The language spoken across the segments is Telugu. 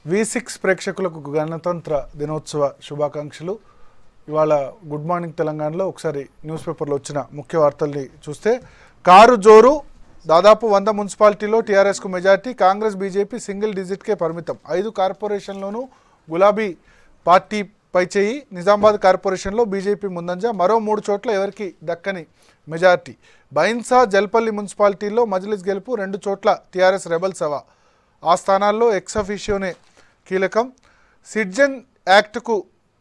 వి సిక్స్ ప్రేక్షకులకు గణతంత్ర దినోత్సవ శుభాకాంక్షలు ఇవాళ గుడ్ మార్నింగ్ తెలంగాణలో ఒకసారి న్యూస్ పేపర్లో వచ్చిన ముఖ్య వార్తల్ని చూస్తే కారు జోరు దాదాపు వంద మున్సిపాలిటీలో టీఆర్ఎస్కు మెజార్టీ కాంగ్రెస్ బీజేపీ సింగిల్ డిజిట్కే పరిమితం ఐదు కార్పొరేషన్లోనూ గులాబీ పార్టీ పైచేయి నిజామాబాద్ కార్పొరేషన్లో బీజేపీ ముందంజ మరో మూడు చోట్ల ఎవరికి దక్కని మెజార్టీ బైన్సా జల్పల్లి మున్సిపాలిటీల్లో మజ్లిస్ గెలుపు రెండు చోట్ల టీఆర్ఎస్ రెబల్ సభ ఆ స్థానాల్లో ఎక్సఫిషియోనే కీలకం సిటిజన్ యాక్ట్కు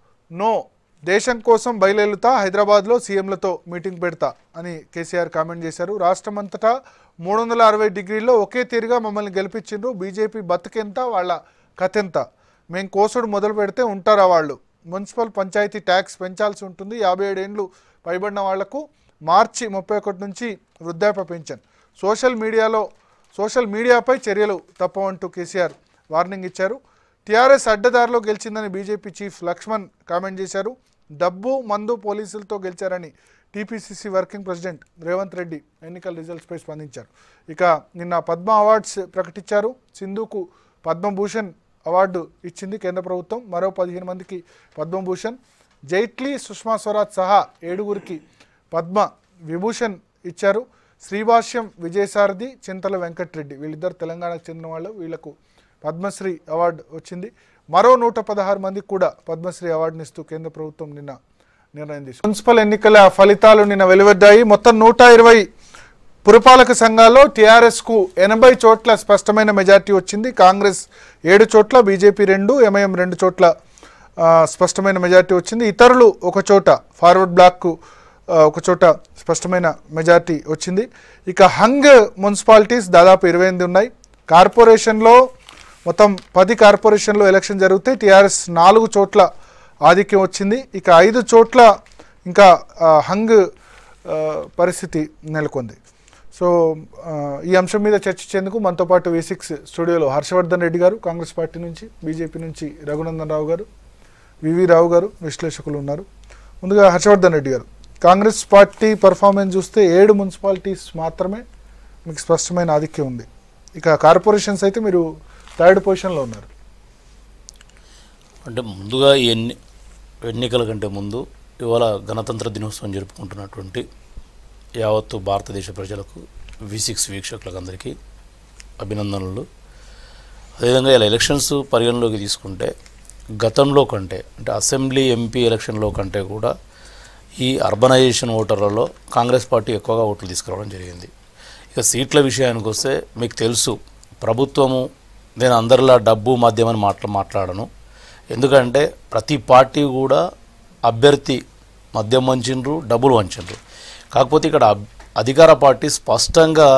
నో దేశం కోసం బయలుదేరుతా హైదరాబాద్లో సీఎంలతో మీటింగ్ పెడతా అని కేసీఆర్ కామెంట్ చేశారు రాష్ట్రమంతటా మూడు వందల అరవై డిగ్రీల్లో ఒకే తీరుగా మమ్మల్ని గెలిపించిండ్రు బీజేపీ బతుకెంత వాళ్ళ కథెంత మేము కోసుడు మొదలు పెడితే ఉంటారా వాళ్ళు మున్సిపల్ పంచాయతీ ట్యాక్స్ పెంచాల్సి ఉంటుంది యాభై ఏడేండ్లు పైబడిన వాళ్లకు మార్చి ముప్పై ఒకటి నుంచి వృద్ధాప్య పెన్షన్ సోషల్ మీడియాలో సోషల్ మీడియాపై చర్యలు తప్పవంటూ కేసీఆర్ వార్నింగ్ ఇచ్చారు టీఆర్ఎస్ అడ్డదారిలో గెలిచిందని బీజేపీ చీఫ్ లక్ష్మణ్ కామెంట్ చేశారు డబ్బు మందు పోలీసులతో గెలిచారని TPCC working president Revanth Reddy ఎన్నికల రిజల్ట్స్పై స్పందించారు ఇక నిన్న పద్మ అవార్డ్స్ ప్రకటించారు సింధుకు పద్మభూషణ్ అవార్డు ఇచ్చింది కేంద్ర ప్రభుత్వం మరో పదిహేను మందికి పద్మభూషణ్ జైట్లీ సుష్మా స్వరాజ్ సహా ఏడుగురికి పద్మ విభూషణ్ ఇచ్చారు శ్రీభాష్యం విజయసారథి చింతల వెంకట్రెడ్డి వీళ్ళిద్దరు తెలంగాణకు చెందిన వాళ్ళు వీళ్లకు పద్మశ్రీ అవార్డు వచ్చింది మరో నూట పదహారు మందికి కూడా పద్మశ్రీ అవార్డుని ఇస్తూ కేంద్ర ప్రభుత్వం నిన్న నిర్ణయం తీసుకుంది మున్సిపల్ ఎన్నికల ఫలితాలు నిన్న వెలువడ్డాయి మొత్తం నూట ఇరవై పురపాలక సంఘాల్లో టీఆర్ఎస్కు ఎనభై చోట్ల స్పష్టమైన మెజార్టీ వచ్చింది కాంగ్రెస్ ఏడు చోట్ల బీజేపీ రెండు ఎంఐఎం రెండు చోట్ల ఆ, స్పష్టమైన మెజార్టీ వచ్చింది ఇతరులు ఒక చోట ఫార్వర్డ్ బ్లాక్కు ఆ, ఒక చోట స్పష్టమైన మెజార్టీ వచ్చింది ఇక హంగ్ మున్సిపాలిటీస్ దాదాపు ఇరవై ఎనిమిది ఉన్నాయి కార్పొరేషన్లో మొత్తం పది కార్పొరేషన్లో ఎలక్షన్ జరిగితే టీఆర్ఎస్ నాలుగు చోట్ల ఆధిక్యం వచ్చింది ఇక ఐదు చోట్ల ఇంకా ఆ, హంగ్ ఆ, పరిస్థితి నెలకొంది సో ఆ, ఈ అంశం మీద చర్చించేందుకు మనతో పాటు వి సిక్స్ స్టూడియోలో హర్షవర్ధన్ రెడ్డి గారు కాంగ్రెస్ పార్టీ నుంచి బీజేపీ నుంచి రఘునందన్ రావు గారు వివి రావు గారు విశ్లేషకులు ఉన్నారు ముందుగా హర్షవర్ధన్ రెడ్డి గారు కాంగ్రెస్ పార్టీ పర్ఫార్మెన్స్ చూస్తే ఏడు మున్సిపాలిటీస్ మాత్రమే మీకు స్పష్టమైన ఆధిక్యం ఉంది ఇక కార్పొరేషన్స్ అయితే మీరు థర్డ్ పొజిషన్లో ఉన్నారు అంటే ముందుగా ఈ ఎన్ని ఎన్నికల కంటే ముందు ఇవాళ గణతంత్ర దినోత్సవం జరుపుకుంటున్నటువంటి యావత్తు భారతదేశ ప్రజలకు వి సిక్స్ వీక్షకులకు అందరికీ అభినందనలు అదేవిధంగా ఇలా ఎలక్షన్స్ పరిగణలోకి తీసుకుంటే గతంలో కంటే అంటే అసెంబ్లీ ఎంపీ ఎలక్షన్లో కంటే కూడా ఈ అర్బనైజేషన్ ఓటర్లలో కాంగ్రెస్ పార్టీ ఎక్కువగా ఓట్లు తీసుకురావడం జరిగింది ఇక సీట్ల విషయానికి వస్తే మీకు తెలుసు ప్రభుత్వము నేను అందరిలా డబ్బు మద్యం అని మాట్లా మాట్లాడను ఎందుకంటే ప్రతి పార్టీ కూడా అభ్యర్థి మద్యం వంచిండ్రు డబ్బులు వంచిండ్రు కాకపోతే ఇక్కడ అబ్- అధికార పార్టీ స్పష్టంగా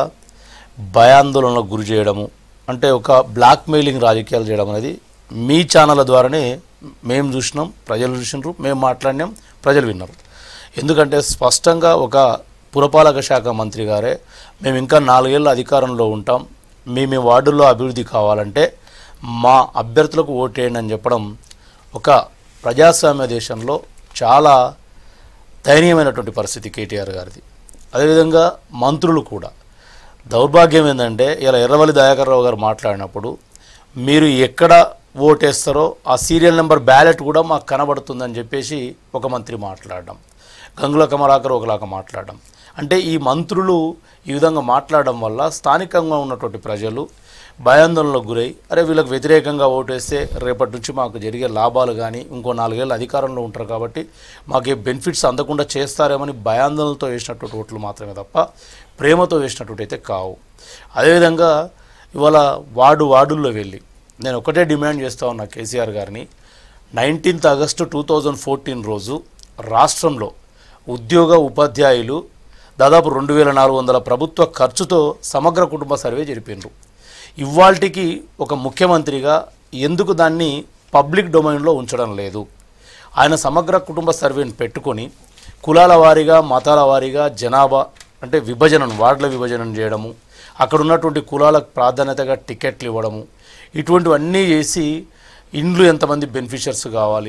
భయాందోళనలకు గురి చేయడము అంటే ఒక బ్లాక్ మెయిలింగ్ రాజకీయాలు చేయడం అనేది మీ ఛానళ్ళ ద్వారానే మేము చూసినాం ప్రజలు చూసినారు మేము మాట్లాడినాం ప్రజలు విన్నారు ఎందుకంటే స్పష్టంగా ఒక పురపాలక శాఖ మంత్రి గారే మేము ఇంకా నాలుగేళ్ళు అధికారంలో ఉంటాం మీ మీ వార్డుల్లో అభివృద్ధి కావాలంటే మా అభ్యర్థులకు ఓటేయండి అని చెప్పడం ఒక ప్రజాస్వామ్య దేశంలో చాలా దయనీయమైనటువంటి పరిస్థితి కేటీఆర్ గారిది అదేవిధంగా మంత్రులు కూడా దౌర్భాగ్యం ఏంటంటే ఇలా ఎర్రవల్లి దయాకర్ రావు గారు మాట్లాడినప్పుడు మీరు ఎక్కడ ఓటేస్తారో ఆ సీరియల్ నెంబర్ బ్యాలెట్ కూడా మాకు కనబడుతుందని చెప్పేసి ఒక మంత్రి మాట్లాడడం గంగుల కమలాకర్ ఒకలాగా మాట్లాడడం అంటే ఈ మంత్రులు ఈ విధంగా మాట్లాడడం వల్ల స్థానికంగా ఉన్నటువంటి ప్రజలు భయాందోళనలకు గురై అరే వీళ్ళకి వ్యతిరేకంగా ఓటేస్తే రేపటి నుంచి మాకు జరిగే లాభాలు కానీ ఇంకో నాలుగేళ్ళు అధికారంలో ఉంటారు కాబట్టి మాకు ఏ బెనిఫిట్స్ అందకుండా చేస్తారేమని భయాందోళనతో వేసినటువంటి ఓట్లు మాత్రమే తప్ప ప్రేమతో వేసినటువంటి అయితే కావు అదేవిధంగా ఇవాళ వార్డు వార్డుల్లో వెళ్ళి నేను ఒకటే డిమాండ్ చేస్తా ఉన్నా కేసీఆర్ గారిని nineteenth August two thousand fourteen రోజు రాష్ట్రంలో ఉద్యోగ ఉపాధ్యాయులు దాదాపు రెండు వేల నాలుగు వందల ప్రభుత్వ ఖర్చుతో సమగ్ర కుటుంబ సర్వే జరిపిండ్రు ఇవాల్టికి ఒక ముఖ్యమంత్రిగా ఎందుకు దాన్ని పబ్లిక్ డొమైన్లో ఉంచడం లేదు ఆయన సమగ్ర కుటుంబ సర్వేని పెట్టుకొని కులాల వారీగా మతాల వారీగా జనాభా అంటే విభజనను వార్డుల విభజన చేయడము అక్కడ ఉన్నటువంటి కులాలకు ప్రాధాన్యతగా టికెట్లు ఇవ్వడము ఇటువంటివన్నీ చేసి ఇండ్లు ఎంతమంది బెనిఫిషియర్స్ కావాలి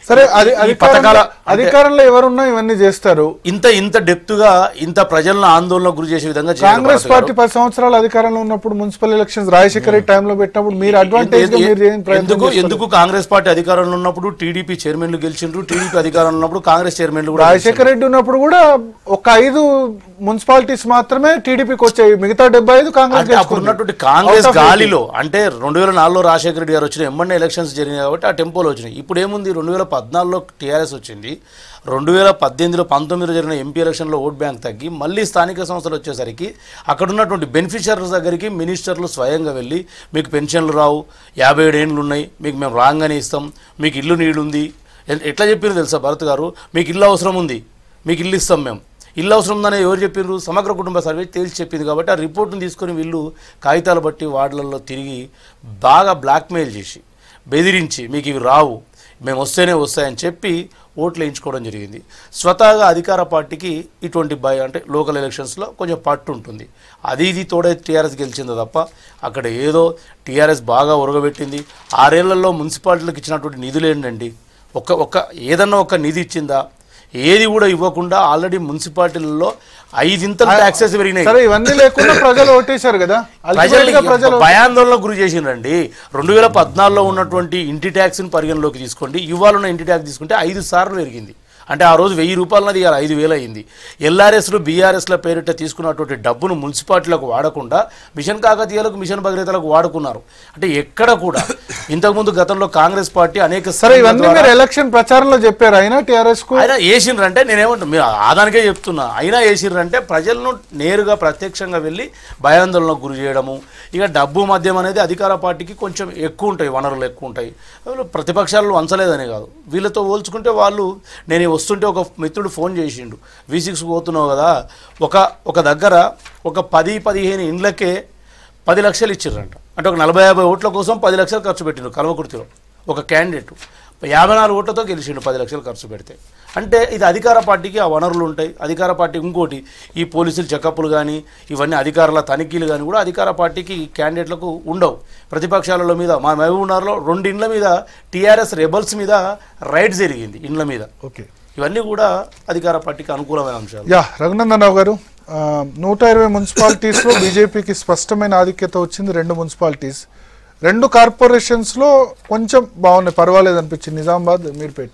సరే అది ఈ పథకాల అధికారంలో అధికారంలో ఎవరున్నా ఇవన్నీ చేస్తారు ఇంత ఇంత డెప్త్ గా ఇంత ప్రజలను ఆందోళనకు గురి చేసే విధంగా చేయడం కాంగ్రెస్ భారతి పార్టీ పది సంవత్సరాలు అధికారంలో ఉన్నప్పుడు మున్సిపల్ ఎలక్షన్స్ రాజశేఖర రెడ్డి టైంలో పెట్టినప్పుడు మీరు అడ్వాంటేజ్ గా మీరు ఏం ప్రయత్నం ఎందుకు చేసుకోలేదు. ఎందుకు కాంగ్రెస్ పార్టీ అధికారంలో ఉన్నప్పుడు టీడీపీ చైర్మన్లు గెలిచిండ్రు టీడీపీ అధికారంలో ఉన్నప్పుడు కాంగ్రెస్ చైర్మన్లు కూడా రాజశేఖర రెడ్డి ఉన్నప్పుడు కూడా ఒక ఐదు మున్సిపాలిటీస్ మాత్రమే టీడీపీకి వచ్చాయి మిగతా డెబ్బై ఐదు కాంగ్రెస్ అంటే అప్పుడు గెలుచుకుంది. ఉన్నటువంటి కాంగ్రెస్ Out of గాలిలో అంటే రెండు వేల నాలుగులో రాజశేఖర రెడ్డి గారు వచ్చిన ఎమ్మెల్యే ఎలక్షన్స్ జరిగినాయి కాబట్టి ఆ టెంపోలో వచ్చినాయి ఇప్పుడు ఏముంది రెండు వేల పద్నాలుగులో టీఆర్ఎస్ వచ్చింది రెండు వేల పద్దెనిమిదిలో పంతొమ్మిదిలో జరిగిన ఎంపీ ఎలక్షన్లో ఓట్ బ్యాంక్ తగ్గి మళ్ళీ స్థానిక సంస్థలు వచ్చేసరికి అక్కడ ఉన్నటువంటి బెనిఫిషియర్స్ దగ్గరికి మినిస్టర్లు స్వయంగా వెళ్ళి మీకు పెన్షన్లు రావు యాభై ఏడు ఏండ్లు ఉన్నాయి మీకు మేము రాగానే ఇస్తాం మీకు ఇల్లు నీడుంది ఎ- ఎట్లా చెప్పారు తెలుసా భరత్ గారు మీకు ఇల్లు అవసరం ఉంది మీకు ఇల్లు ఇస్తాం మేము ఇల్లు అవసరం ఉందని ఎవరు చెప్పారు సమగ్ర కుటుంబ సర్వే తేల్చి చెప్పింది కాబట్టి ఆ రిపోర్ట్ని తీసుకొని వీళ్ళు కాగితాలు బట్టి వార్డులలో తిరిగి బాగా బ్లాక్మెయిల్ చేసి బెదిరించి మీకు ఇవి రావు మేము వస్తేనే వస్తాయని చెప్పి ఓట్లు వేయించుకోవడం జరిగింది స్వతహాగా అధికార పార్టీకి ఇటువంటి భయ అంటే లోకల్ ఎలక్షన్స్లో కొంచెం పట్టు ఉంటుంది అది ఇది తోడే టీఆర్ఎస్ గెలిచింది తప్ప అక్కడ ఏదో టీఆర్ఎస్ బాగా ఉరగబెట్టింది ఆరేళ్లలో మున్సిపాలిటీలకు ఇచ్చినటువంటి నిధులు ఏంటండి ఒక ఒక ఏదన్నా ఒక నిధి ఇచ్చిందా ఏది కూడా ఇవ్వకుండా ఆల్రెడీ మున్సిపాలిటీలలో ఐదింతలు ట్యాక్సెస్ పెరిగినాయి సరే ఇవన్నీ లేకుండా ప్రజలు ఓటేశారు కదా Ultimate గా ప్రజలు ప్రజలు భయాందోళనకు గురి చేసిండ్రండి రెండు వేల పద్నాలుగులో ఉన్నటువంటి ఇంటి ట్యాక్స్ని పరిగణలోకి తీసుకోండి ఇవాళ ఉన్న ఇంటి ట్యాక్స్ తీసుకుంటే ఐదు సార్లు పెరిగింది అంటే ఆ రోజు వెయ్యి రూపాయలన్నది ఇవాళ ఐదు వేలు అయింది ఎల్ఆర్ఎస్లు బీఆర్ఎస్ల పేరిట తీసుకున్నటువంటి డబ్బును మున్సిపాలిటీలకు వాడకుండా మిషన్ కాకతీయాలకు మిషన్ భగీరథలకు వాడుకున్నారు అంటే ఎక్కడ కూడా ఇంతకుముందు గతంలో కాంగ్రెస్ పార్టీ అనేక సరే స్కీమ్ల ఇవన్నీ ద్వారా- మీరు ఎలక్షన్ ప్రచారంలో చెప్పారు అయినా టిఆర్ఎస్ కు అయినా వేసిండ్రంటే నేనేమంటున్నా మీరు ఆదానికే చెప్తున్నా అయినా వేసిండ్రంటే ప్రజలను నేరుగా ప్రత్యక్షంగా వెళ్ళి భయాందోళనకు గురి చేయడము ఇక డబ్బు మద్యం అనేది అధికార పార్టీకి కొంచెం ఎక్కువ ఉంటాయి వనరులు ఎక్కువ ఉంటాయి వాళ్ళు ప్రతిపక్షాలు వంచలేదనే కాదు వీళ్ళతో పోల్చుకుంటే వాళ్ళు నేను వస్తుంటే ఒక మిత్రుడు ఫోన్ చేసిండు వి సిక్స్ పోతున్నావు కదా ఒక ఒక దగ్గర ఒక పది పదిహేను ఇండ్లకే పది లక్షలు ఇచ్చిర్రంట అంటే ఒక నలభై యాభై ఓట్ల కోసం పది లక్షలు ఖర్చు పెట్టిండు కల్వకుర్తిలో ఒక క్యాండిడేట్ యాభై నాలుగు ఓట్లతో గెలిచిండు పది లక్షలు ఖర్చు పెడితే అంటే ఇది అధికార పార్టీకి ఆ వనరులు ఉంటాయి అధికార పార్టీ ఇంకోటి ఈ పోలీసులు చెకప్లు కానీ ఇవన్నీ అధికారుల తనిఖీలు కానీ కూడా అధికార పార్టీకి క్యాండిడేట్లకు ఉండవు ప్రతిపక్షాల మీద మా మహబూబ్నగర్లో రెండు ఇండ్ల మీద టీఆర్ఎస్ రెబల్స్ మీద రైడ్ జరిగింది ఇండ్ల మీద ఓకే ఇవన్నీ కూడా అధికార పార్టీకి అనుకూలమైన అంశాలు యా రఘునందన్ రావు గారు ఆ, నూట ఇరవై మున్సిపాలిటీస్లో బీజేపీకి స్పష్టమైన ఆధిక్యత వచ్చింది రెండు మున్సిపాలిటీస్ రెండు కార్పొరేషన్స్లో కొంచెం బాగున్నాయి పర్వాలేదు అనిపించింది నిజామాబాద్ మీర్పేట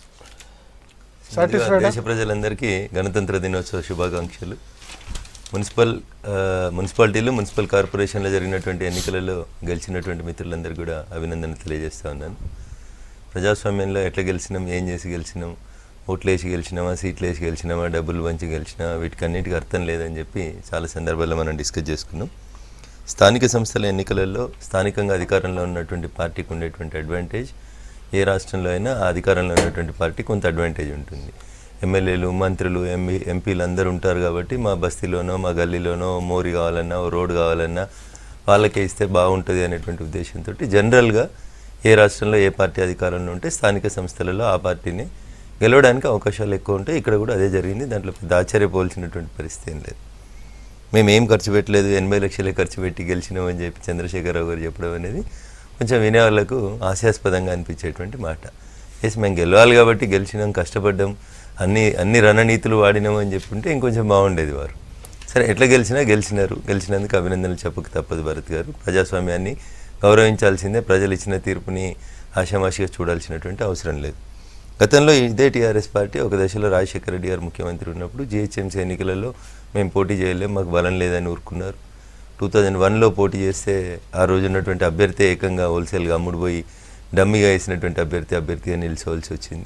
ముందుగా సాటిస్ఫైడ్ దేశ ప్రజలందరికీ గణతంత్ర దినోత్సవ శుభాకాంక్షలు మున్సిపల్ ఆ, మున్సిపాలిటీలు మున్సిపల్ కార్పొరేషన్లో జరిగినటువంటి ఎన్నికలలో గెలిచినటువంటి మిత్రులందరికీ కూడా అభినందన తెలియజేస్తా ఉన్నాను ప్రజాస్వామ్యంలో ఎట్లా గెలిచినాం ఏం చేసి గెలిచినాం ఓట్లు వేసి గెలిచినామా సీట్లు వేసి గెలిచినామా డబ్బులు పంచి గెలిచినామా వీటికన్నిటికీ అర్థం లేదని చెప్పి చాలా సందర్భాల్లో మనం డిస్కస్ చేసుకున్నాం స్థానిక సంస్థల ఎన్నికలలో స్థానికంగా అధికారంలో ఉన్నటువంటి పార్టీకి ఉండేటువంటి అడ్వాంటేజ్ ఏ రాష్ట్రంలో అయినా ఆ అధికారంలో ఉన్నటువంటి పార్టీ కొంత అడ్వాంటేజ్ ఉంటుంది ఎమ్మెల్యేలు మంత్రులు ఎంపీ ఎంపీలు అందరూ ఉంటారు కాబట్టి మా బస్తీలోనో మా గల్లీలోనో ఓ మోరి కావాలన్నా ఓ రోడ్ కావాలన్నా వాళ్ళకే ఇస్తే బాగుంటుంది అనేటువంటి ఉద్దేశంతో జనరల్గా ఏ రాష్ట్రంలో ఏ పార్టీ అధికారంలో ఉంటే స్థానిక సంస్థలలో ఆ పార్టీని గెలవడానికి అవకాశాలు ఎక్కువ ఉంటాయి ఇక్కడ కూడా అదే జరిగింది దాంట్లో పెద్ద ఆశ్చర్యపోవాల్సినటువంటి పరిస్థితి ఏం లేదు మేము ఏం ఖర్చు పెట్టలేదు ఎనభై లక్షలే ఖర్చు పెట్టి గెలిచినామని చెప్పి చంద్రశేఖరరావు గారు చెప్పడం అనేది కొంచెం వినే వాళ్ళకు హాస్యాస్పదంగా అనిపించేటువంటి మాట ఎస్ మేము గెలవాలి కాబట్టి గెలిచినాం కష్టపడ్డాం అన్ని అన్ని రణనీతులు వాడినాం అని చెప్పుంటే ఇంకొంచెం బాగుండేది వారు సరే ఎట్లా గెలిచినా గెలిచినారు గెలిచినందుకు అభినందనలు చెప్పక తప్పదు భరత్ గారు ప్రజాస్వామ్యాన్ని గౌరవించాల్సిందే ప్రజలు ఇచ్చిన తీర్పుని ఆషామాషిగా చూడాల్సినటువంటి అవసరం లేదు గతంలో ఇదే టీఆర్ఎస్ పార్టీ ఒక దశలో రాజశేఖర రెడ్డి గారు ముఖ్యమంత్రి ఉన్నప్పుడు జిహెచ్ఎంసీ ఎన్నికలలో మేము పోటీ చేయలేం మాకు బలం లేదని ఊరుకున్నారు టూ థౌజండ్ వన్లో పోటీ చేస్తే ఆ రోజు ఉన్నటువంటి అభ్యర్థి ఏకంగా హోల్సేల్గా అమ్ముడుపోయి డమ్మీగా వేసినటువంటి అభ్యర్థి అభ్యర్థిగా నిలిచవలసి వచ్చింది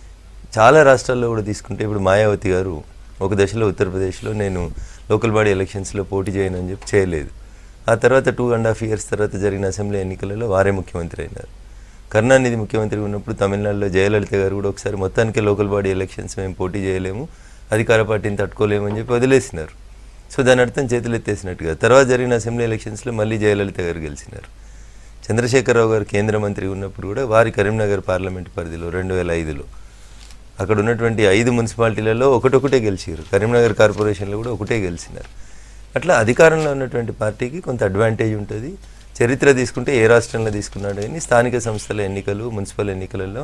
చాలా రాష్ట్రాల్లో కూడా తీసుకుంటే ఇప్పుడు మాయావతి గారు ఒక దశలో ఉత్తరప్రదేశ్లో నేను లోకల్ బాడీ ఎలక్షన్స్లో పోటీ చేయను అని చెప్పి చేయలేదు ఆ తర్వాత టూ అండ్ హాఫ్ ఇయర్స్ తర్వాత జరిగిన అసెంబ్లీ ఎన్నికలలో వారే ముఖ్యమంత్రి అయినారు కరుణానిధి ముఖ్యమంత్రి ఉన్నప్పుడు తమిళనాడులో జయలలిత గారు కూడా ఒకసారి మొత్తానికి లోకల్ బాడీ ఎలక్షన్స్ మేము పోటీ చేయలేము అధికార పార్టీని తట్టుకోలేము అని చెప్పి వదిలేసినారు సో దాని అర్థం చేతులు ఎత్తేసినట్టుగా తర్వాత జరిగిన అసెంబ్లీ ఎలక్షన్స్లో మళ్ళీ జయలలిత గారు గెలిచినారు చంద్రశేఖరరావు గారు కేంద్ర మంత్రి ఉన్నప్పుడు కూడా వారి కరీంనగర్ పార్లమెంట్ పరిధిలో రెండు వేల ఐదులో అక్కడ ఉన్నటువంటి ఐదు మున్సిపాలిటీలలో ఒకటొకటే గెలిచారు కరీంనగర్ కార్పొరేషన్లో కూడా ఒకటే గెలిచినారు అట్లా అధికారంలో ఉన్నటువంటి పార్టీకి కొంత అడ్వాంటేజ్ ఉంటుంది చరిత్ర తీసుకుంటే ఏ రాష్ట్రంలో తీసుకున్నాడు కానీ స్థానిక సంస్థల ఎన్నికలు మున్సిపల్ ఎన్నికలలో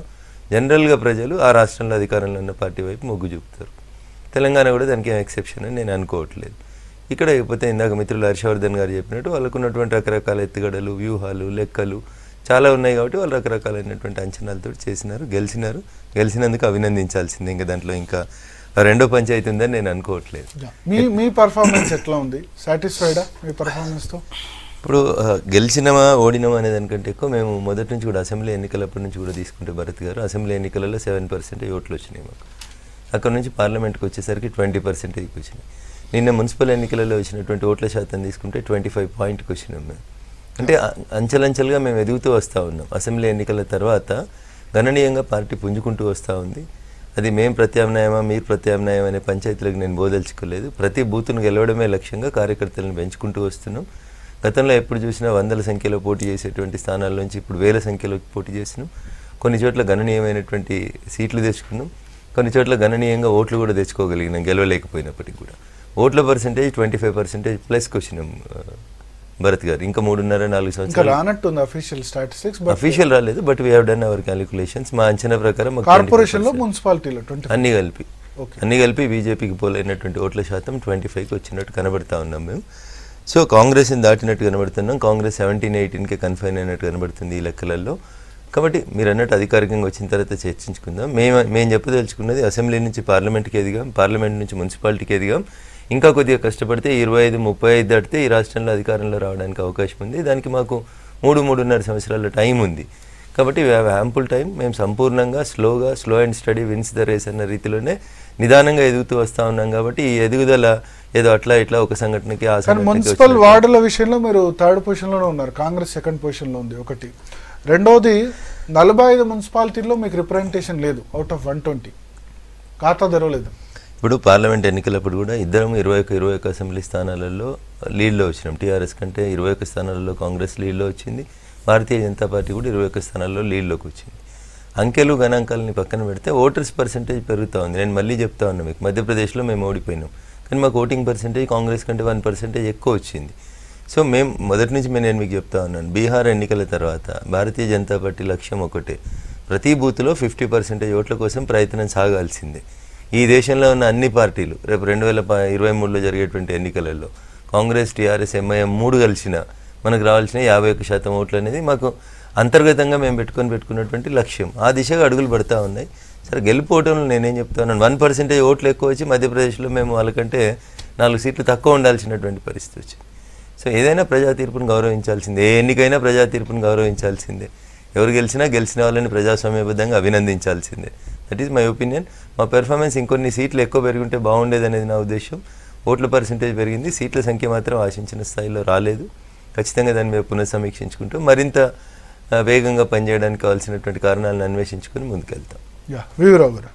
జనరల్గా ప్రజలు ఆ రాష్ట్రంలో అధికారంలో ఉన్న పార్టీ వైపు మొగ్గు చూపుతారు తెలంగాణ కూడా దానికి ఏం ఎక్సెప్షన్ అని నేను అనుకోవట్లేదు ఇక్కడ అయిపోతే ఇందాక మిత్రులు హర్షవర్ధన్ గారు చెప్పినట్టు వాళ్ళకు ఉన్నటువంటి రకరకాల ఎత్తుగడలు వ్యూహాలు లెక్కలు చాలా ఉన్నాయి కాబట్టి వాళ్ళు రకరకాలైనటువంటి అంచనాలతో చేసినారు గెలిచినారు గెలిచినందుకు అభినందించాల్సిందే ఇంకా దాంట్లో ఇంకా రెండో పంచాయతీ ఉందని నేను అనుకోవట్లేదు మీ మీ పర్ఫార్మెన్స్ ఎట్లా ఉంది సాటిస్ఫైడా మీ పర్ఫార్మెన్స్తో ఇప్పుడు ఆ, గెలిచినమా ఓడినమా అనే దానికంటే ఎక్కువ మేము మొదటి నుంచి కూడా అసెంబ్లీ ఎన్నికలప్పటి నుంచి కూడా తీసుకుంటే భరత్ గారు అసెంబ్లీ ఎన్నికలలో సెవెన్ పర్సెంటేజ్ ఓట్లు వచ్చినాయి మాకు అక్కడ నుంచి పార్లమెంట్కి వచ్చేసరికి ట్వంటీ పర్సెంటేజ్కి వచ్చినాయి నిన్న మున్సిపల్ ఎన్నికలలో వచ్చినటువంటి ఓట్ల శాతం తీసుకుంటే ట్వంటీ ఫైవ్ పాయింట్కి వచ్చినాం మేము అంటే అ- అంచెలంచెలుగా మేము ఎదుగుతూ వస్తూ ఉన్నాం అసెంబ్లీ ఎన్నికల తర్వాత గణనీయంగా పార్టీ పుంజుకుంటూ వస్తూ ఉంది అది మేం ప్రత్యామ్నాయమా మీరు ప్రత్యామ్నాయం అనే పంచాయతీలకు నేను బోదలుచుకోలేదు ప్రతి బూత్ను గెలవడమే లక్ష్యంగా కార్యకర్తలను పెంచుకుంటూ వస్తున్నాం గతంలో ఎప్పుడు చూసినా వందల సంఖ్యలో పోటీ చేసేటువంటి స్థానాల నుంచి ఇప్పుడు వేల సంఖ్యలో పోటీ చేసినాం కొన్ని చోట్ల గణనీయమైనటువంటి సీట్లు తెచ్చుకున్నాం కొన్ని చోట్ల గణనీయంగా ఓట్లు కూడా తెచ్చుకోగలిగినాం గెలవలేకపోయినప్పటికీ కూడా ఓట్ల పర్సంటేజ్ ట్వంటీ ఫైవ్ పర్సెంటేజ్ ప్లస్కి వచ్చినాం ఆ, భరత్ గారు ఇంకా మూడున్నర నాలుగు ఇంకా సంవత్సరాలు రానట్టుంది అఫీషియల్ స్టాటిస్టిక్స్ బట్ అఫీషియల్ రాలేదు but we have done our calculations మా అంచనా ప్రకారం మాకు కార్పొరేషన్ లో 25%. మున్సిపాలిటీలో ట్వంటీ అన్ని కలిపి ఓకే అన్ని కలిపి బీజేపీకి పోలైనటువంటి ఓట్ల శాతం ట్వంటీ ఫైవ్కి వచ్చినట్టు కనబడతా ఉన్నాం మేము సో కాంగ్రెస్ని దాటినట్టు కనబడుతున్నాం కాంగ్రెస్ సెవెంటీన్ ఎయిటీన్కే కన్ఫైన్ అయినట్టు కనబడుతుంది ఈ లెక్కలలో కాబట్టి మీరు అన్నట్టు అధికారికంగా వచ్చిన తర్వాత చర్చించుకుందాం మేము మేము చెప్పదలుచుకున్నది అసెంబ్లీ నుంచి పార్లమెంట్కి ఎదిగాం పార్లమెంట్ నుంచి మున్సిపాలిటీకి ఎదిగాం ఇంకా కొద్దిగా కష్టపడితే ఇరవై ఐదు ముప్పై ఐదు దాటితే ఈ రాష్ట్రంలో అధికారంలో రావడానికి అవకాశం ఉంది దానికి మాకు మూడు మూడున్నర సంవత్సరాల టైం ఉంది కాబట్టి వీ హ్యావ్ యాంపుల్ టైం మేము సంపూర్ణంగా స్లోగా slow and steady wins the race అన్న రీతిలోనే నిదానంగా ఎదుగుతూ వస్తూ ఉన్నాం కాబట్టి ఈ ఎదుగుదల ఏదో అట్లా ఇట్లా ఒక సంఘటనకి ఆ కానీ సంఘటనకి మున్సిపల్ వచ్చినట్టు- వార్డుల విషయంలో మీరు థర్డ్ పొజిషన్లోనే ఉన్నారు కాంగ్రెస్ సెకండ్ పొజిషన్లో ఉంది ఒకటి రెండోది నలభై ఐదు మున్సిపాలిటీల్లో మీకు రిప్రజెంటేషన్ లేదు అవుట్ ఆఫ్ వన్ ట్వంటీ ఖాతా తెరవలేదు ఇప్పుడు పార్లమెంట్ ఎన్నికలప్పుడు కూడా ఇద్దరం ఇరవై ఒక ఇరవై ఒక అసెంబ్లీ స్థానాలలో లీడ్లో వచ్చినాం టీఆర్ఎస్ కంటే ఇరవై ఒక స్థానాలలో కాంగ్రెస్ లీడ్లో వచ్చింది భారతీయ జనతా పార్టీ కూడా ఇరవై ఒక స్థానాల్లో లీడ్లోకి వచ్చింది అంకెలు గణాంకాలని పక్కన పెడితే ఓటర్స్ పర్సంటేజ్ పెరుగుతూ ఉంది నేను మళ్ళీ చెప్తా ఉన్నా మీకు మధ్యప్రదేశ్లో మేము ఓడిపోయినాం కానీ మాకు ఓటింగ్ పర్సంటేజ్ కాంగ్రెస్ కంటే వన్ పర్సెంటేజ్ ఎక్కువ వచ్చింది సో మేము మొదటి నుంచి నేను మీకు చెప్తా ఉన్నాను బీహార్ ఎన్నికల తర్వాత భారతీయ జనతా పార్టీ లక్ష్యం ఒకటే ప్రతి బూత్లో ఫిఫ్టీ పర్సెంటేజ్ ఓట్ల కోసం ప్రయత్నం సాగాల్సిందే ఈ దేశంలో ఉన్న అన్ని పార్టీలు రేపు రెండు వేల ప- ఇరవై మూడులో జరిగేటువంటి ఎన్నికలలో కాంగ్రెస్ టీఆర్ఎస్ ఎంఐఎం మూడు కలిసిన మనకు రావాల్సిన యాభై ఒక్క శాతం ఓట్లు అనేది మాకు అంతర్గతంగా మేము పెట్టుకొని పెట్టుకున్నటువంటి లక్ష్యం ఆ దిశగా అడుగులు పడతా ఉన్నాయి సరే గెలిపోవటంలో నేనేం చెప్తాను వన్ పర్సెంటేజ్ ఓట్లు ఎక్కువ వచ్చి మధ్యప్రదేశ్లో మేము వాళ్ళకంటే నాలుగు సీట్లు తక్కువ ఉండాల్సినటువంటి పరిస్థితి వచ్చింది సో ఏదైనా ప్రజా తీర్పును గౌరవించాల్సిందే ఏ ఎన్నికైనా ప్రజా తీర్పును గౌరవించాల్సిందే ఎవరు గెలిచినా గెలిచిన వాళ్ళని ప్రజాస్వామ్యబద్ధంగా అభినందించాల్సిందే దట్ ఈస్ మై ఒపీనియన్ మా పెర్ఫార్మెన్స్ ఇంకొన్ని సీట్లు ఎక్కువ పెరుగుంటే బాగుండేది అనేది నా ఉద్దేశం ఓట్ల పర్సంటేజ్ పెరిగింది సీట్ల సంఖ్య మాత్రం ఆశించిన స్థాయిలో రాలేదు ఖచ్చితంగా దాని మీద పునఃసమీక్షించుకుంటూ మరింత ఆ, వేగంగా పనిచేయడానికి కావాల్సినటువంటి కారణాలను అన్వేషించుకుని ముందుకెళ్తాం యా వివరావు గారు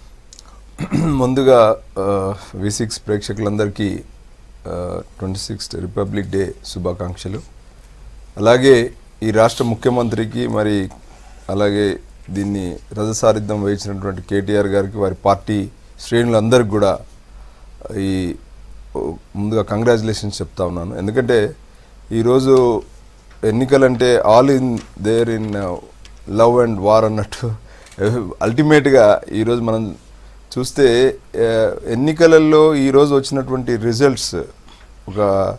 ముందుగా వి సిక్స్ ప్రేక్షకులందరికీ ట్వంటీ సిక్స్త్ రిపబ్లిక్ డే శుభాకాంక్షలు అలాగే ఈ రాష్ట్ర ముఖ్యమంత్రికి మరి అలాగే దీన్ని రథసారిద్ధం వహించినటువంటి కేటీఆర్ గారికి వారి పార్టీ శ్రేణులందరికీ కూడా ఈ ఓ, ముందుగా కంగ్రాచులేషన్స్ చెప్తా ఉన్నాను ఎందుకంటే ఈరోజు ఎన్నికలంటే all in there in love and war అన్నట్టు అల్టిమేట్గా ఈరోజు మనం చూస్తే ఆ, ఎన్నికలలో ఈరోజు వచ్చినటువంటి రిజల్ట్స్ ఒక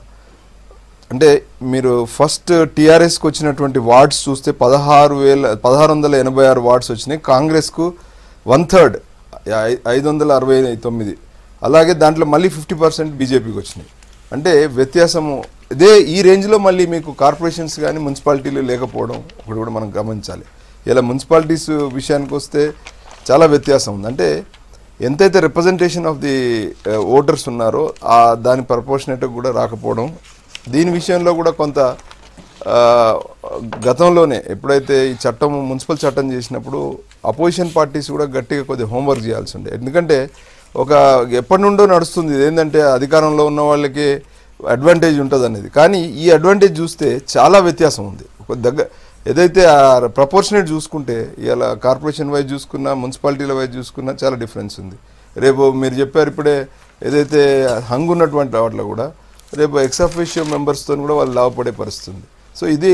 అంటే మీరు ఫస్ట్ టీఆర్ఎస్కి వచ్చినటువంటి వార్డ్స్ చూస్తే పదహారు వేల పదహారు వందల ఎనభై ఆరు వార్డ్స్ వచ్చినాయి కాంగ్రెస్కు వన్ థర్డ్ ఐదు వందల అరవై తొమ్మిది అలాగే దాంట్లో మళ్ళీ ఫిఫ్టీ పర్సెంట్ బీజేపీకి వచ్చినాయి అంటే వ్యత్యాసము ఇదే ఈ రేంజ్లో మళ్ళీ మీకు కార్పొరేషన్స్ కానీ మున్సిపాలిటీలు లేకపోవడం ఒకటి కూడా మనం గమనించాలి ఇలా మున్సిపాలిటీస్ విషయానికి వస్తే చాలా వ్యత్యాసం ఉంది అంటే ఎంతైతే రిప్రజెంటేషన్ ఆఫ్ ది ఓటర్స్ ఉన్నారో ఆ దాని ప్రపోర్షనేట్ కూడా రాకపోవడం దీని విషయంలో కూడా కొంత ఆ, గతంలోనే ఎప్పుడైతే ఈ చట్టం మున్సిపల్ చట్టం చేసినప్పుడు అపోజిషన్ పార్టీస్ కూడా గట్టిగా కొద్దిగా హోంవర్క్ చేయాల్సి ఉండే ఎందుకంటే ఒక ఎప్పటి నుండో నడుస్తుంది ఇది ఏంటంటే అధికారంలో ఉన్న వాళ్ళకి అడ్వాంటేజ్ ఉంటుంది అనేది కానీ ఈ అడ్వాంటేజ్ చూస్తే చాలా వ్యత్యాసం ఉంది ఒక దగ్గర ఏదైతే ఆ ప్రపోర్షనేట్ చూసుకుంటే ఇలా కార్పొరేషన్ వైజ్ చూసుకున్నా మున్సిపాలిటీల వైజ్ చూసుకున్నా చాలా డిఫరెన్స్ ఉంది రేపు మీరు చెప్పారు ఇప్పుడే ఏదైతే హంగ్ ఉన్నటువంటి వాటిలో కూడా రేపు ఎక్స్ అఫీషియో మెంబర్స్తో కూడా వాళ్ళు లాభపడే పరిస్థితి ఉంది సో ఇది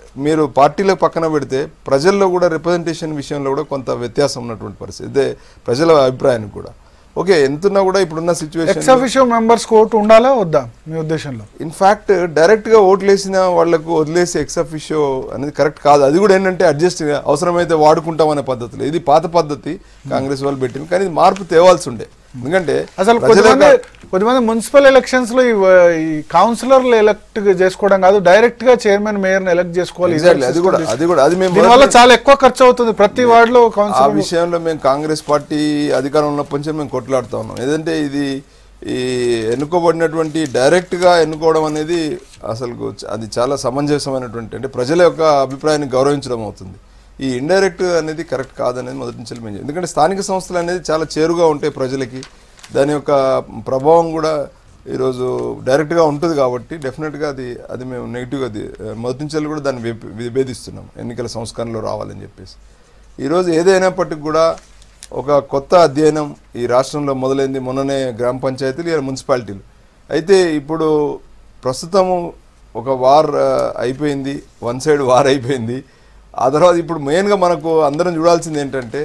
మీరు పార్టీలో పక్కన పెడితే ప్రజల్లో కూడా రిప్రజెంటేషన్ విషయంలో కూడా కొంత వ్యత్యాసం ఉన్నటువంటి పరిస్థితి ఇదే ప్రజల అభిప్రాయానికి కూడా ఓకే ఎంతున్నా కూడా ఇప్పుడున్న ex situation officio members vote ఉండాలా వద్దా మీ ఉద్దేశంలో ఇన్ఫాక్ట్ డైరెక్ట్గా ఓట్లు వేసిన వాళ్లకు వదిలేసి ఎక్స్ అఫిషియో అనేది కరెక్ట్ కాదు అది కూడా ఏంటంటే అడ్జస్ట్ అవసరమైతే వాడుకుంటాం అనే పద్ధతిలో ఇది పాత పద్ధతి కాంగ్రెస్ వాళ్ళు పెట్టింది కానీ ఇది మార్పు తేవాల్సి ఉండే ఎందుకంటే అసలు ప్రజల కొద్దిమంది యొక్క- కొద్దిమంది మున్సిపల్ ఎలక్షన్స్ లో ఈ వ- ఈ కౌన్సిలర్లు ఎలక్ట్ చేసుకోవడం కాదు డైరెక్ట్ గా చైర్మన్ మేయర్ ఎలక్ట్ చేసుకోవాలి ఇదే Exactly, అది కూడా system అది కూడా అది మేము దీనివల్ల చాలా ఎక్కువ ఖర్చు అవుతుంది ప్రతి వార్డులో ఆ కౌన్సిలర్ విషయంలో మేము కాంగ్రెస్ పార్టీ అధికారంలో ఉన్నప్పటి నుంచి మేము కొట్లాడుతా ఉన్నాం ఏదంటే ఇది ఈ ఎన్నుకోబడినటువంటి డైరెక్ట్గా ఎన్నుకోవడం అనేది అసలు అది చాలా సమంజసమైనటువంటి అంటే ప్రజల యొక్క అభిప్రాయాన్ని గౌరవించడం అవుతుంది ఈ ఇండైరెక్ట్ అనేది కరెక్ట్ కాదనేది మొదటి నుంచి మేము చెప్పాం. ఎందుకంటే స్థానిక సంస్థలు అనేది చాలా చేరుగా ఉంటాయి ప్రజలకి దాని యొక్క ప్రభావం కూడా ఈరోజు డైరెక్ట్గా ఉంటుంది కాబట్టి డెఫినెట్గా అది అది మేము నెగిటివ్గా అది మొదటి నుంచి కూడా దాన్ని విభ- విభేదిస్తున్నాం ఎన్నికల సంస్కరణలో రావాలని చెప్పేసి ఈరోజు ఏదైనప్పటికీ కూడా ఒక కొత్త అధ్యయనం ఈ రాష్ట్రంలో మొదలైంది మొన్ననే గ్రామ పంచాయతీలు ఇలా మున్సిపాలిటీలు అయితే ఇప్పుడు ప్రస్తుతము ఒక వార్ ఆ, అయిపోయింది వన్ సైడ్ వార్ అయిపోయింది ఆ తర్వాత ఇప్పుడు మెయిన్గా మనకు అందరం చూడాల్సింది ఏంటంటే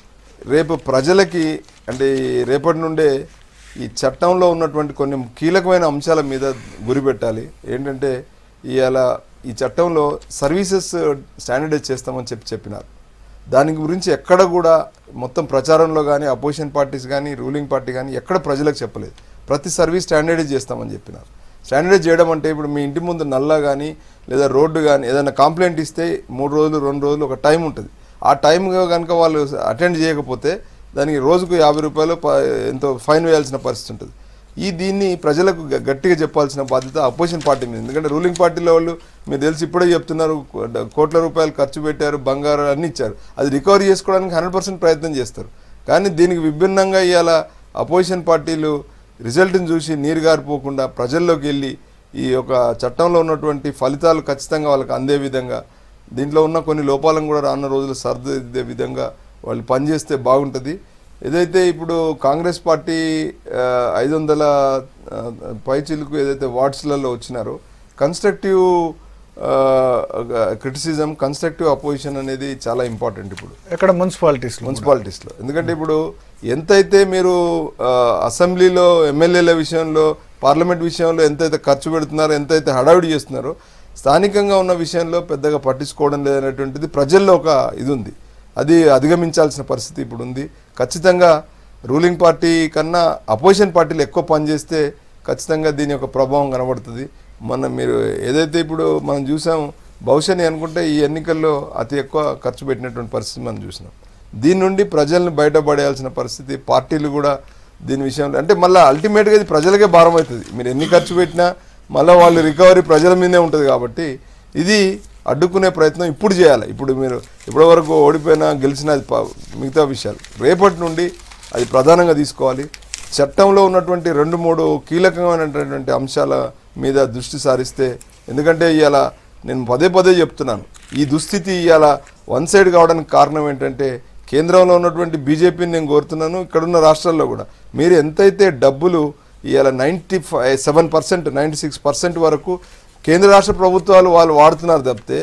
రేపు ప్రజలకి అంటే ఈ రేపటి నుండే ఈ చట్టంలో ఉన్నటువంటి కొన్ని కీలకమైన అంశాల మీద గురి పెట్టాలి ఏంటంటే ఇవాళ ఈ చట్టంలో సర్వీసెస్ స్టాండర్డైజ్ చేస్తామని చెప్పి చెప్పినారు దాని గురించి ఎక్కడ కూడా మొత్తం ప్రచారంలో కానీ అపోజిషన్ పార్టీస్ కానీ రూలింగ్ పార్టీ కానీ ఎక్కడ ప్రజలకు చెప్పలేదు ప్రతి సర్వీస్ స్టాండర్డైజ్ చేస్తామని చెప్పినారు స్టాండర్డైజ్ చేయడం అంటే ఇప్పుడు మీ ఇంటి ముందు నల్లా కానీ లేదా రోడ్డు కానీ ఏదైనా కంప్లైంట్ ఇస్తే మూడు రోజులు రెండు రోజులు ఒక టైం ఉంటుంది ఆ టైం కనుక వాళ్ళు అటెండ్ చేయకపోతే దానికి రోజుకు యాభై రూపాయలు ప- ఎంతో ఫైన్ వేయాల్సిన పరిస్థితి ఉంటుంది ఈ దీన్ని ప్రజలకు గ- గట్టిగా చెప్పాల్సిన బాధ్యత అపోజిషన్ పార్టీ మీద ఎందుకంటే రూలింగ్ పార్టీలో వాళ్ళు మీరు తెలిసి ఇప్పుడే చెప్తున్నారు కో- కోట్ల రూపాయలు ఖర్చు పెట్టారు బంగారు అన్ని ఇచ్చారు అది రికవరీ చేసుకోవడానికి హండ్రెడ్ ప్రయత్నం చేస్తారు కానీ దీనికి విభిన్నంగా ఇవాళ అపోజిషన్ పార్టీలు రిజల్ట్ని చూసి నీరు గారిపోకుండా ప్రజల్లోకి వెళ్ళి ఈ యొక్క చట్టంలో ఉన్నటువంటి ఫలితాలు ఖచ్చితంగా వాళ్ళకి అందే విధంగా దీంట్లో ఉన్న కొన్ని లోపాలను కూడా రానున్న రోజులు సర్దిద్దే విధంగా వాళ్ళు పనిచేస్తే బాగుంటుంది ఏదైతే ఇప్పుడు కాంగ్రెస్ పార్టీ ఐదు వందల పైచిలకు ఏదైతే వార్డ్స్లలో వచ్చినారో కన్స్ట్రక్టివ్ క్రిటిసిజం కన్స్ట్రక్టివ్ అపోజిషన్ అనేది చాలా ఇంపార్టెంట్ ఇప్పుడు ఎక్కడ మున్సిపాలిటీస్ మున్సిపాలిటీస్లో ఎందుకంటే ఇప్పుడు ఎంతైతే మీరు ఆ, అసెంబ్లీలో ఎమ్మెల్యేల విషయంలో పార్లమెంట్ విషయంలో ఎంతైతే ఖర్చు పెడుతున్నారో ఎంతైతే హడావిడి చేస్తున్నారో స్థానికంగా ఉన్న విషయంలో పెద్దగా పట్టించుకోవడం లేదనేటువంటిది ప్రజల్లో ఒక ఇది ఉంది అది అధిగమించాల్సిన పరిస్థితి ఇప్పుడు ఉంది ఖచ్చితంగా రూలింగ్ పార్టీ కన్నా అపోజిషన్ పార్టీలు ఎక్కువ పనిచేస్తే ఖచ్చితంగా దీని యొక్క ప్రభావం కనబడుతుంది మనం మీరు ఏదైతే ఇప్పుడు మనం చూసాం బహుశా అనుకుంటే ఈ ఎన్నికల్లో అతి ఎక్కువ ఖర్చు పెట్టినటువంటి పరిస్థితి మనం చూసినాం దీని నుండి ప్రజల్ని బయటపడేయాల్సిన పరిస్థితి పార్టీలు కూడా దీని విషయంలో అంటే మళ్ళీ అల్టిమేట్గా ఇది ప్రజలకే భారం అవుతుంది మీరు ఎన్ని ఖర్చు పెట్టినా మళ్ళీ వాళ్ళు రికవరీ ప్రజల మీదే ఉంటుంది కాబట్టి ఇది అడ్డుకునే ప్రయత్నం ఇప్పుడు చేయాలి ఇప్పుడు మీరు ఇప్పటి వరకు ఓడిపోయినా గెలిచినా అది ప- మిగతా విషయాలు రేపటి నుండి అది ప్రధానంగా తీసుకోవాలి చట్టంలో ఉన్నటువంటి రెండు మూడు కీలకమైనటువంటి అంశాల మీద దృష్టి సారిస్తే ఎందుకంటే ఇవాళ నేను పదే పదే చెప్తున్నాను ఈ దుస్థితి ఇవాళ వన్ సైడ్ కావడానికి కారణం ఏంటంటే కేంద్రంలో ఉన్నటువంటి బీజేపీని నేను కోరుతున్నాను ఇక్కడున్న రాష్ట్రాల్లో కూడా మీరు ఎంతైతే డబ్బులు ఇవాళ ninety five seven percent ninety six percent వరకు కేంద్ర రాష్ట్ర ప్రభుత్వాలు వాళ్ళు వాడుతున్నారు తప్పితే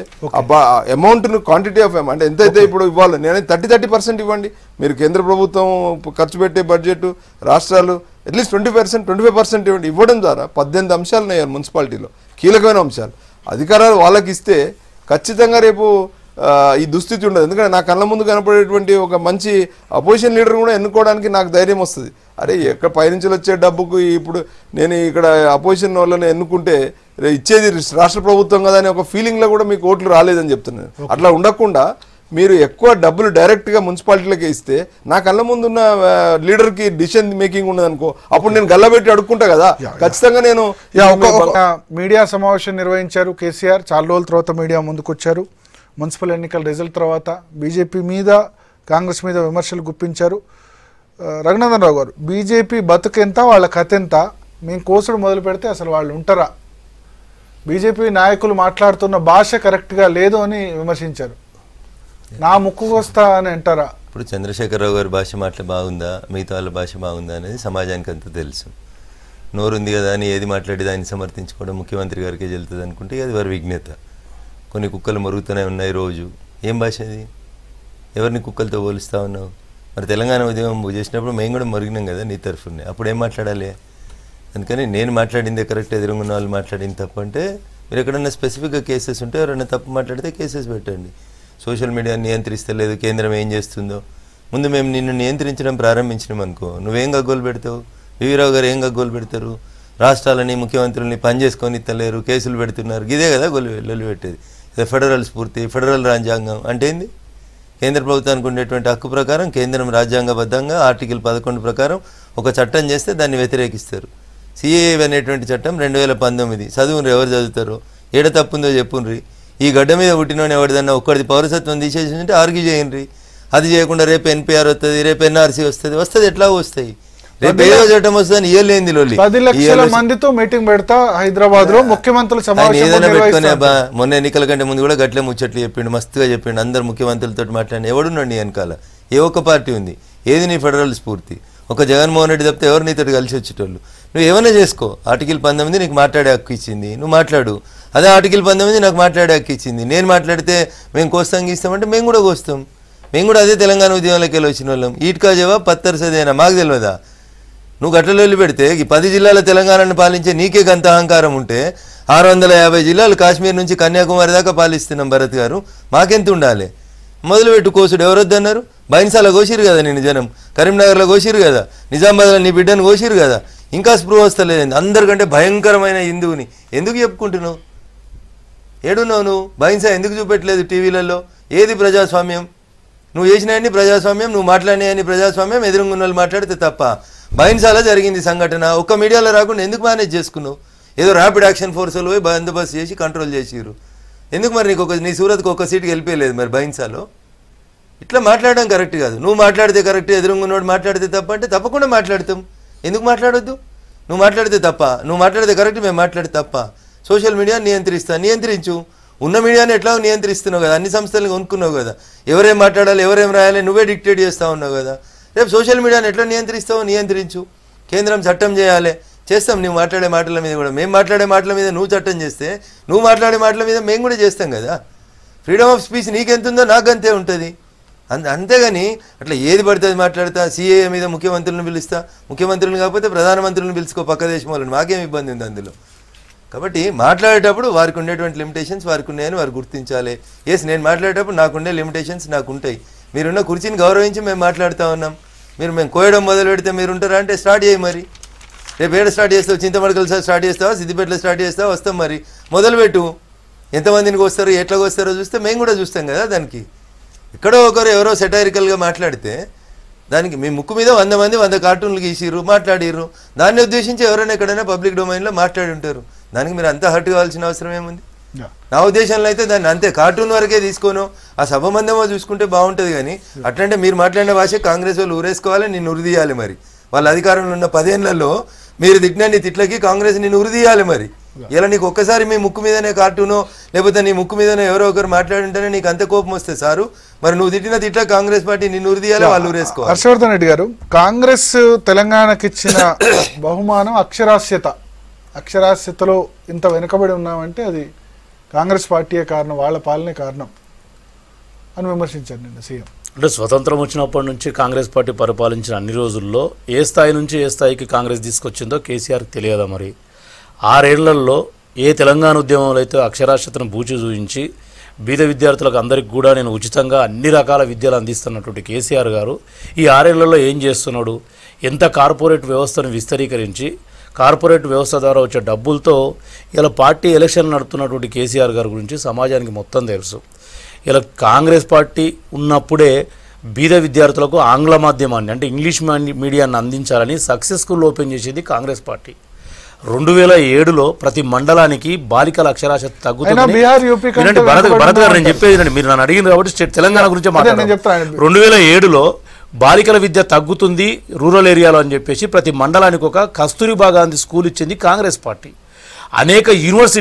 అమౌంట్ను క్వాంటిటీ ఆఫ్ అంటే ఎంతైతే ఇప్పుడు ఇవ్వాలి నేను థర్టీ థర్టీ పర్సెంట్ ఇవ్వండి మీరు కేంద్ర ప్రభుత్వం ఖర్చు పెట్టే బడ్జెట్ రాష్ట్రాలు at least twenty percent twenty five percent ఇవ్వండి ఇవ్వడం ద్వారా పద్దెనిమిది అంశాలు ఉన్నాయి మున్సిపాలిటీలో కీలకమైన అంశాలు అధికారాలు వాళ్ళకి ఇస్తే ఖచ్చితంగా రేపు ఆ, ఈ దుస్థితి ఉండదు ఎందుకంటే నా కళ్ళ ముందు కనపడేటువంటి ఒక మంచి అపోజిషన్ లీడర్ కూడా ఎన్నుకోవడానికి నాకు ధైర్యం వస్తుంది అరే ఎక్కడ పైనుంచి వచ్చే డబ్బుకు ఇప్పుడు నేను ఇక్కడ అపోజిషన్ వాళ్ళని ఎన్నుకుంటే రే ఇచ్చేది రాష్ట్ర ప్రభుత్వం కదా అనే ఒక ఫీలింగ్లో కూడా మీకు ఓట్లు రాలేదని చెప్తున్నాను అట్లా ఉండకుండా మీరు ఎక్కువ డబ్బులు డైరెక్ట్గా మున్సిపాలిటీలకే ఇస్తే నా కళ్ళ ముందున్న ఆ, లీడర్కి డిసిషన్ మేకింగ్ ఉండదు అనుకో అప్పుడు నేను గల్లబెట్టి అడుక్కుంటా కదా ఖచ్చితంగా నేను యా, ఒక ఒక మీడియా సమావేశం నిర్వహించారు కేసీఆర్ చాలా రోజుల తర్వాత మీడియా ముందుకు వచ్చారు మున్సిపల్ ఎన్నికల రిజల్ట్ తర్వాత బీజేపీ మీద కాంగ్రెస్ మీద విమర్శలు గుప్పించారు ఆ, రఘునందన్ రావు గారు బీజేపీ బతుకెంత వాళ్ళ కథ ఎంత మేము కోసుడు మొదలు పెడితే అసలు వాళ్ళు ఉంటారా బీజేపీ నాయకులు మాట్లాడుతున్న భాష కరెక్ట్గా లేదు అని విమర్శించారు నా ముక్కుకు వస్తా అని అంటారా ఇప్పుడు చంద్రశేఖరరావు గారి భాష మాట్లా బాగుందా మిగతా వాళ్ళ భాష బాగుందా అనేది సమాజానికి అంతా తెలుసు నోరుంది కదా అని ఏది మాట్లాడి దాన్ని సమర్థించుకోవడం ముఖ్యమంత్రి గారికే చెల్తుంది అనుకుంటే అది వారి విజ్ఞత కొన్ని కుక్కలు మరుగుతూనే ఉన్నాయి రోజు ఏం భాష అది ఎవరిని కుక్కలతో పోలుస్తా ఉన్నావు మరి తెలంగాణ ఉద్యమం చేసినప్పుడు మేము కూడా మరిగినాం కదా నీ తరఫునే అప్పుడు ఏం మాట్లాడాలి అందుకని నేను మాట్లాడిందే కరెక్ట్ ఎదురుగున్న వాళ్ళు మాట్లాడింది తప్పు అంటే మీరు ఎక్కడన్నా స్పెసిఫిక్గా కేసెస్ ఉంటే ఎవరైనా తప్పు మాట్లాడితే కేసెస్ పెట్టండి సోషల్ మీడియా నియంత్రిస్తలేదు కేంద్రం ఏం చేస్తుందో ముందు మేము నిన్ను నియంత్రించడం ప్రారంభించినాం అనుకో నువ్వేం గగ్గోలు పెడతావు వివిరావు గారు ఏం గగ్గోలు పెడతారు రాష్ట్రాలని ముఖ్యమంత్రుల్ని పని చేసుకొని ఇస్తలేరు కేసులు పెడుతున్నారు ఇదే కదా గొల్లు లొల్లి పెట్టేది ఇది ఫెడరల్ స్ఫూర్తి ఫెడరల్ రాజ్యాంగం అంటే ఏంది కేంద్ర ప్రభుత్వానికి ఉండేటువంటి హక్కు ప్రకారం కేంద్రం రాజ్యాంగబద్ధంగా ఆర్టికల్ పదకొండు ప్రకారం ఒక చట్టం చేస్తే దాన్ని వ్యతిరేకిస్తారు సిఏఏ అనేటువంటి చట్టం రెండు వేల పంతొమ్మిది చదువుని ఎవరు చదువుతారు ఏడ తప్పుందో చెప్పుండ్రి ఈ గడ్డ మీద పుట్టినోని ఎవరిదన్నా ఒక్కడిది పౌరసత్వం తీసేసి ఉంటే ఆర్గ్యూ చేయండి అది చేయకుండా రేపు ఎన్పిఆర్ వస్తుంది రేపు ఎన్ఆర్సీ వస్తుంది వస్తుంది ఎట్లా వస్తాయి రేపు ఏదో చట్టం వస్తుంది ఇయ్యలేంది లొల్లి పది లక్షల ఇయ్యాల- మందితో మీటింగ్ పెడతా హైదరాబాద్ లో ముఖ్యమంత్రుల ఆయన సమావేశం ఏదైనా పెట్టుకునే నిర్వహిస్తారు. బా మొన్న ఎన్నికల కంటే ముందు కూడా గట్లే ముచ్చట్లు చెప్పిండు మస్తుగా చెప్పిండు అందరు ముఖ్యమంత్రులతో మాట్లాడి ఎవడున్నాడు నీ వెనకాల ఏ ఒక్క పార్టీ ఉంది ఏది నీ ఫెడరల్ స్ఫూర్తి ఒక జగన్మోహన్ రెడ్డి తప్పితే ఎవరు నీతో కలిసి వచ్చేటోళ్ళు నువ్వు ఏమైనా చేసుకో ఆర్టికల్ పంతొమ్మిది నీకు మాట్లాడే హక్కు ఇచ్చింది నువ్వు మాట్లాడు అదే ఆర్టికల్ పంతొమ్మిది నాకు మాట్లాడే హక్కు ఇచ్చింది నేను మాట్లాడితే మేము కోస్తాం గీస్తామంటే మేము కూడా కోస్తాం మేము కూడా అదే తెలంగాణ ఉద్యమంలోకి వెళ్ళి వచ్చిన వాళ్ళం ఈట్కా జవాబ్ పత్తర్ సదేనా మాకు తెలియదా నువ్వు గట్లలో వెళ్ళి పెడితే ఈ పది జిల్లాల తెలంగాణను పాలించే నీకే గంత అహంకారం ఉంటే ఆరు వందల యాభై జిల్లాలు కాశ్మీర్ నుంచి కన్యాకుమారి దాకా పాలిస్తున్నాం భరత్ గారు మాకెంత ఉండాలి మొదలుపెట్టు కోసుడు ఎవరొద్దన్నారు బైన్సాల కోసిరు కదా నేను జనం కరీంనగర్లో కోసిరు కదా నిజామాబాద్లో నీ బిడ్డను కోసిరు కదా ఇంకా స్పృహ వస్తలేదు అందరికంటే భయంకరమైన హిందువుని ఎందుకు చెప్పుకుంటున్నావు ఏడున్నావు నువ్వు బైన్సా ఎందుకు చూపెట్టలేదు టీవీలలో ఏది ప్రజాస్వామ్యం నువ్వు చేసినాయని ప్రజాస్వామ్యం నువ్వు మాట్లాడినాయని ప్రజాస్వామ్యం ఎదురుగున్న వాళ్ళు మాట్లాడితే తప్ప బైన్సాలో జరిగింది సంఘటన ఒక్క మీడియాలో రాకుండా ఎందుకు మేనేజ్ చేసుకున్నావు ఏదో ర్యాపిడ్ యాక్షన్ ఫోర్సులు పోయి బందోబస్తు చేసి కంట్రోల్ చేసిరు ఎందుకు మరి నీకు ఒక నీ సూరత్కి ఒక సీట్కి వెళ్ళిపోయలేదు మరి బైన్సాలో ఇట్లా మాట్లాడడం కరెక్ట్ కాదు నువ్వు మాట్లాడితే కరెక్ట్ ఎదురుగున్నోడు మాట్లాడితే తప్ప అంటే తప్పకుండా మాట్లాడతాం ఎందుకు మాట్లాడొద్దు నువ్వు మాట్లాడితే తప్ప నువ్వు మాట్లాడితే కరెక్ట్ మేము మాట్లాడితే తప్ప సోషల్ మీడియా నియంత్రిస్తా నియంత్రించు ఉన్న మీడియాని ఎట్లా నియంత్రిస్తున్నావు కదా అన్ని సంస్థలను కొనుక్కున్నావు కదా ఎవరేం మాట్లాడాలి ఎవరేం రాయాలి నువ్వే డిక్టేట్ చేస్తా ఉన్నావు కదా రేపు సోషల్ మీడియాని ఎట్లా నియంత్రిస్తావో నియంత్రించు కేంద్రం చట్టం చేయాలి చేస్తాం నువ్వు మాట్లాడే మాటల మీద కూడా మేము మాట్లాడే మాటల మీద నువ్వు చట్టం చేస్తే నువ్వు మాట్లాడే మాటల మీద మేము కూడా చేస్తాం కదా ఫ్రీడమ్ ఆఫ్ స్పీచ్ నీకెంతుందో నాకు అంతే ఉంటుంది అంత అంతేగాని అట్లా ఏది పడితే అది మాట్లాడతా సీఏ మీద ముఖ్యమంత్రులను పిలుస్తా ముఖ్యమంత్రులను కాకపోతే ప్రధానమంత్రులను పిలుచుకో పక్క దేశం వాళ్ళని మాకేం ఇబ్బంది ఉంది అందులో కాబట్టి మాట్లాడేటప్పుడు వారికి ఉండేటువంటి లిమిటేషన్స్ వారికి ఉన్నాయని వారు గుర్తించాలి ఎస్ నేను మాట్లాడేటప్పుడు నాకుండే లిమిటేషన్స్ నాకు ఉంటాయి మీరున్న కుర్చీని గౌరవించి మేము మాట్లాడుతూ ఉన్నాం మీరు మేము కోయడం మొదలు పెడితే మీరు ఉంటారా అంటే స్టార్ట్ చేయి మరి రేపు ఏడ స్టార్ట్ చేస్తావు చింతమడకలు స్టార్ట్ చేస్తావా సిద్దిపేటలో స్టార్ట్ చేస్తావా వస్తాం మరి మొదలుపెట్టు ఎంతమందిని వస్తారు ఎట్లా వస్తారో చూస్తే మేము కూడా చూస్తాం కదా దానికి ఎక్కడో ఒకరు ఎవరో సెటైరికల్గా మాట్లాడితే దానికి మీ ముక్కు మీద వంద మంది వంద కార్టూన్లు గీసిర్రు మాట్లాడిర్రు దాన్ని ఉద్దేశించి ఎవరైనా ఎక్కడైనా పబ్లిక్ డొమైన్లో మాట్లాడి ఉంటారు దానికి మీరు అంత హర్ట్ కావాల్సిన అవసరం ఏముంది Yeah. నా ఉద్దేశంలో అయితే దాన్ని అంతే కార్టూన్ వరకే తీసుకోను ఆ సభ మందమో చూసుకుంటే బాగుంటుంది కానీ అట్లంటే మీరు మాట్లాడిన భాష కాంగ్రెస్ వాళ్ళు ఊరేసుకోవాలి నిన్ను ఉరిదీయాలి మరి వాళ్ళ అధికారంలో ఉన్న పదేళ్లలో మీరు తిట్టినన్ని తిట్లకి కాంగ్రెస్ నిన్ను ఉరిదీయాలి మరి ఇలా నీకు ఒక్కసారి మీ ముక్కు మీదనే కార్టూనో లేకపోతే నీ ముక్కు మీదనే ఎవరో ఒకరు మాట్లాడుంటేనే నీకు అంత కోపం వస్తే సారు మరి నువ్వు తిట్టిన తిట్ల కాంగ్రెస్ పార్టీ నిన్ను ఉరిదీయాలి వాళ్ళు ఊరేసుకోవాలి హర్షవర్ధన్ రెడ్డి గారు కాంగ్రెస్ తెలంగాణకి ఇచ్చిన బహుమానం అక్షరాస్యత అక్షరాస్యతలో ఇంత వెనుకబడి ఉన్నామంటే అది కాంగ్రెస్ పార్టీయే కారణం వాళ్ళ పాలనే కారణం అని విమర్శించారు నిన్న సీఎం అంటే స్వతంత్రం వచ్చినప్పటి నుంచి కాంగ్రెస్ పార్టీ పరిపాలించిన అన్ని రోజుల్లో ఏ స్థాయి నుంచి ఏ స్థాయికి కాంగ్రెస్ తీసుకొచ్చిందో కేసీఆర్కి తెలియదా మరి ఆరేళ్లలో ఏ తెలంగాణ ఉద్యమంలో అయితే అక్షరాస్యతను బూచి చూపించి బీద విద్యార్థులకు అందరికి కూడా నేను ఉచితంగా అన్ని రకాల విద్యలు అందిస్తున్నటువంటి కేసీఆర్ గారు ఈ ఆరేళ్లలో ఏం చేస్తున్నాడు ఎంత కార్పొరేట్ వ్యవస్థను విస్తరీకరించి కార్పొరేట్ వ్యవస్థ ద్వారా వచ్చే డబ్బులతో ఇలా పార్టీ ఎలక్షన్ నడుపుతున్నటువంటి కేసీఆర్ గారి గురించి సమాజానికి మొత్తం తెలుసు ఇలా కాంగ్రెస్ పార్టీ ఉన్నప్పుడే బీద విద్యార్థులకు ఆంగ్ల మాధ్యమాన్ని అంటే ఇంగ్లీష్ మాని- మీడియాన్ని అందించాలని సక్సెస్ఫుల్ ఓపెన్ చేసేది కాంగ్రెస్ పార్టీ రెండు వేల ఏడులో ప్రతి మండలానికి బాలికల అక్షరాస్యత అయినా తగ్గుతుంది బీహార్, యూపీ కంటే వినండి, భరత్ వెనుకబడి భరత్ గారు నేను ఉన్నారు. చెప్పేది వినండి. మీరు నన్ను అడిగిన కాబట్టి స్టేట్ తెలంగాణ గురించి అదే నేను మాట్లాడారు చెప్తాను. రెండు వేల ఏడులో బాలికల విద్య తగ్గుతుంది రూరల్ ఏరియాలో అని చెప్పేసి ప్రతి మండలానికి ఒక కస్తూరిబా గాంధీ స్కూల్ ఇచ్చింది కాంగ్రెస్ పార్టీ అనేక యూనివర్సిటీలను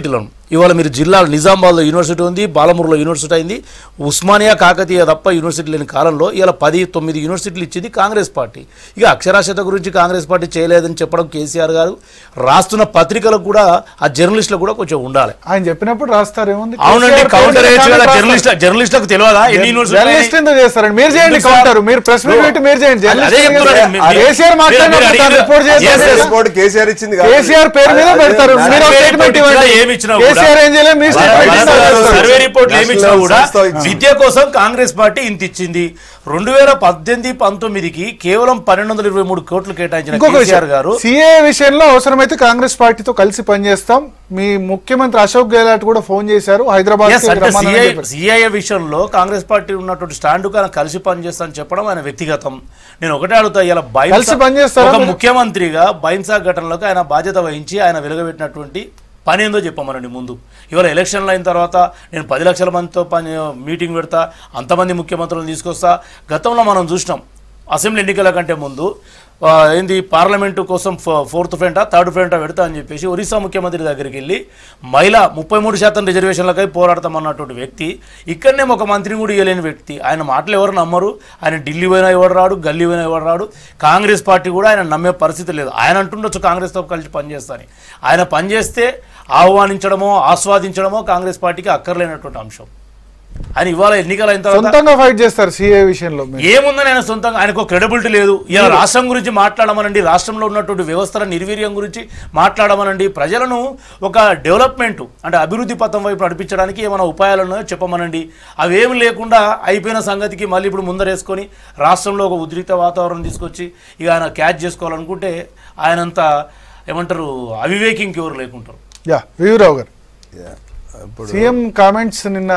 ఇవాళ మీరు జిల్లాలో నిజామాబాద్లో యూనివర్సిటీ ఉంది బాలమూరులో యూనివర్సిటీ అయింది ఉస్మానియా కాకతీయ తప్ప యూనివర్సిటీ లేని కాలంలో ఇలా పది తొమ్మిది యూనివర్సిటీలు ఇచ్చింది కాంగ్రెస్ పార్టీ ఇక అక్షరాస్యత గురించి కాంగ్రెస్ పార్టీ చేయలేదని చెప్పడం కేసీఆర్ గారు రాస్తున్న పత్రికలకు కూడా ఆ జర్నలిస్టులకు కూడా కొంచెం ఉండాలి ఆయన చెప్పినప్పుడు రాస్తారేముంది అవునండి కేసీఆర్ కౌంటర్ పేరు వేయచ్చు మీద కదా రాస్తారు. జర్నలిస్ట్ జర్నలిస్టులకు తెలియదా ఎన్ని యూనివర్సిటీలు జర్నలిస్ట్ ఎందుకు చేస్తారండి మీరు చేయండి ఎందుకు సార్? కౌంటర్ మీరు ప్రెస్ మీట్ పెట్టి మీరు చేయండి అదే జర్నలిస్ట్ చెప్తున్నాను ఎందుకు? నేను. ఆ మీరు- కేసీఆర్ మీరు- మాట్లాడినప్పుడు మీరు దాన్ని అడిగిన- రిపోర్ట్ Yes, చేస్తారు yes. కదా? రిపోర్ట్ కేసీఆర్ ఇచ్చింది కాదు. కేసీఆర్ పేరు మీద అదే- పెడతారు అదే- మీరు సర్వే స్టేట్మెంట్ రిపోర్ట్ ఇవ్వండి ఇచ్చినా ఏమి ఇచ్చినా కూడా. కేసీఆర్ ఏం చేయలేదు మీ భారత స్టేట్మెంట్ భారత ఇస్తారు. సర్వే రిపోర్ట్ ఏమి ఇచ్చినా నేషనల్ కూడా సంస్థ ఇచ్చింది. విద్య కోసం కాంగ్రెస్ పార్టీ ఇంత ఇచ్చింది రెండు వేల పద్దెనిమిది పంతొమ్మిదికి కేవలం పన్నెండు వందల ఇరవై మూడు కోట్లు కేటాయించిన ఇంకొక కేసీఆర్ విషయం గారు సిఏ విషయంలో అవసరమైతే కాంగ్రెస్ పార్టీతో కలిసి పనిచేస్తాం మీ ముఖ్యమంత్రి అశోక్ గెహ్లాట్ కూడా ఫోన్ చేశారు హైదరాబాద్ Yes, అంటే సిఐఏ విషయంలో కాంగ్రెస్ పార్టీ ఉన్నటువంటి స్టాండ్ ఆయన కలిసి పనిచేస్తానని చెప్పడం ఆయన వ్యక్తిగతం నేను ఒకటే అడుగుతా ఇలా బైన్సా- కలిసి పనిచేస్తారా ఒక మీరు? ముఖ్యమంత్రిగా బైన్సా ఘటనలకు ఆయన బాధ్యత వహించి ఆయన వెలుగబెట్టినటువంటి పని ఏందో చెప్పమనండి ముందు ఇవాళ ఎలక్షన్లు అయిన తర్వాత నేను పది లక్షల మందితో పని మీటింగ్ పెడతా అంతమంది ముఖ్యమంత్రులను తీసుకొస్తా గతంలో మనం చూసినాం అసెంబ్లీ ఎన్నికల కంటే ముందు ఆ, ఏంది పార్లమెంటు కోసం ఫో- ఫోర్త్ ఫ్రంటా థర్డ్ ఫ్రంటా పెడతా అని చెప్పేసి ఒరిస్సా ముఖ్యమంత్రి దగ్గరికి వెళ్ళి మహిళ ముప్పై మూడు శాతం రిజర్వేషన్లకై పోరాడతామన్నటువంటి వ్యక్తి ఇక్కడనే ఒక మంత్రిని కూడా ఇవ్వలేని వ్యక్తి ఆయన మాటలు ఎవరు నమ్మరు ఆయన ఢిల్లీ పోయినా ఎవరు రాడు గల్లీ పోయినా ఎవరు రాడు కాంగ్రెస్ పార్టీ కూడా ఆయన నమ్మే పరిస్థితి లేదు ఆయన అంటుండొచ్చు కాంగ్రెస్తో కలిసి పనిచేస్తాని ఆయన పనిచేస్తే ఆహ్వానించడమో ఆస్వాదించడమో కాంగ్రెస్ పార్టీకి అక్కర్లేనటువంటి అంశం ఆయన ఇవాళ ఎన్నికలు అయిన తర్వాత సొంతంగా ఫైట్ చేస్తారు సిఏ విషయంలో మీరు. ఏముందని ఆయన సొంతంగా ఆయనకు క్రెడిబిలిటీ లేదు ఇలా రాష్ట్రం గురించి మాట్లాడమనండి రాష్ట్రంలో ఉన్నటువంటి వ్యవస్థల నిర్వీర్యం గురించి మాట్లాడమనండి ప్రజలను ఒక డెవలప్మెంట్ అంటే అభివృద్ధి పథం వైపు నడిపించడానికి ఏమైనా ఉపాయాలను చెప్పమనండి అవేమి లేకుండా అయిపోయిన సంగతికి మళ్ళీ ఇప్పుడు ముందరేసుకొని రాష్ట్రంలో ఒక ఉద్రిక్త వాతావరణం తీసుకొచ్చి ఇక ఆయన క్యాచ్ చేసుకోవాలనుకుంటే ఆయనంత ఏమంటారు అవివేకి ఇంకెవరు లేకుంటారు యా వివరావు గారు Yeah. ఇప్పుడు సీఎం కామెంట్స్ నిన్న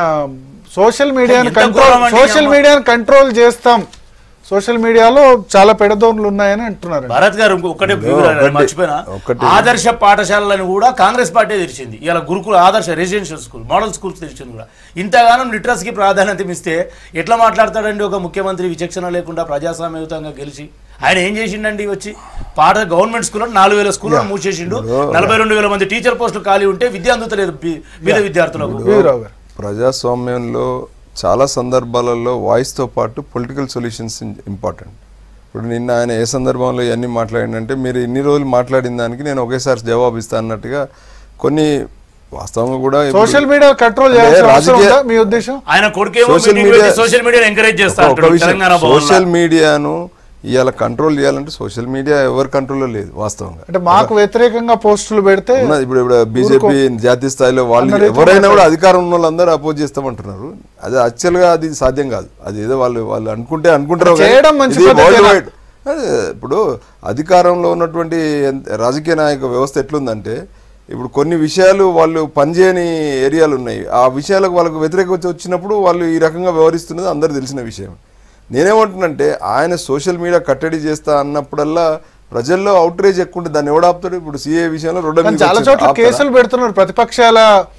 సోషల్ మీడియాను ఎంత కంట్రోల్ ఘోరం అండి సోషల్ అమ్మ. మీడియాను కంట్రోల్ చేస్తాం సోషల్ మీడియాలో చాలా పెడదోన్లు ఉన్నాయని అంటున్నారు భరత్ గారు ఇంకొకటి వివరాలు ఒకటి- మర్చిపోయినా ఒకటి. ఆదర్శ పాఠశాలలను కూడా కాంగ్రెస్ పార్టీ తెరిచింది ఇలా గురుకుల ఆదర్శ రెసిడెన్షియల్ స్కూల్ మోడల్ స్కూల్స్ తెరిచింది కూడా ఇంతగానం లిటరసీకి ప్రాధాన్యత ఇస్తే ఎట్లా మాట్లాడతాడండి ఒక ముఖ్యమంత్రి విచక్షణ లేకుండా ప్రజాస్వామ్యయుతంగా గెలిచి ఆయన ఏం చేసిండండి వచ్చి పాఠ గవర్నమెంట్ స్కూల్లో నాలుగు వేల స్కూల్లో మూసేసిండు నలభై రెండు వేల మంది టీచర్ పోస్టులు ఖాళీ ఉంటే విద్య అందుతలేదు బి- పేద విద్యార్థులకు వివరావు గారు ప్రజాస్వామ్యంలో చాలా సందర్భాలలో వాయిస్తో పాటు పొలిటికల్ సొల్యూషన్స్ ఇంపార్టెంట్ ఇప్పుడు నిన్న ఆయన ఏ సందర్భంలో ఇవన్నీ మాట్లాడిందంటే మీరు ఇన్ని రోజులు మాట్లాడిన దానికి నేను ఒకేసారి జవాబు ఇస్తా అన్నట్టుగా కొన్ని వాస్తవంగా కూడా ఇప్పుడు- సోషల్ మీడియా కంట్రోల్ అంటే చేయాల్సిన అవసరం రాజకీయ- ఉందా మీ ఉద్దేశం ఆయన కొడుకేమో సోషల్ మీటింగ్ మీడియా- పెట్టి సోషల్ మీడియాని ఎంకరేజ్ చేస్తా ఒక అంటాడు విషయం తెలంగాణ భవన్లో. సోషల్ మీడియాను ఇవాళ కంట్రోల్ చేయాలంటే సోషల్ మీడియా ఎవరి కంట్రోల్లో లేదు వాస్తవంగా అంటే మాకు వ్యతిరేకంగా పోస్టులు పెడితే ఉన్నది ఇప్పుడు ఇప్పుడు బీజేపీ జాతీయ స్థాయిలో వాళ్ళు అందరూ ఎవరైనా కూడా అధికారం ఉన్న వాళ్ళందరూ అపోజ్ చేస్తామంటున్నారు అది యాక్చువల్ గా అది సాధ్యం కాదు అది ఏదో వాళ్ళు వాళ్ళు అనుకుంటే అనుకుంటారు కానీ చేయడం మంచి ఇది పద్ధతేనా? worldwide. అదే, ఇప్పుడు అధికారంలో ఉన్నటువంటి ఎంత- రాజకీయ నాయక వ్యవస్థ ఎట్లుందంటే ఇప్పుడు కొన్ని విషయాలు వాళ్ళు పనిచేయని ఏరియాలు ఉన్నాయి ఆ విషయాలకు వాళ్ళకు వ్యతిరేకత వచ్చినప్పుడు వాళ్ళు ఈ రకంగా వ్యవహరిస్తున్నది అందరూ తెలిసిన విషయం నేనేమంటున్నంటే ఆయన సోషల్ మీడియా కట్టడి చేస్తా అన్నప్పుడల్లా ప్రజల్లో అవుట్రేజ్ ఎక్కువ ఉంటుంది దాన్ని ఎవడు ఆపుతాడు ఇప్పుడు సిఏ విషయంలో రెండు కానీ చాలా చోట్ల కేసులు పెడుతున్నారు ప్రతిపక్షాల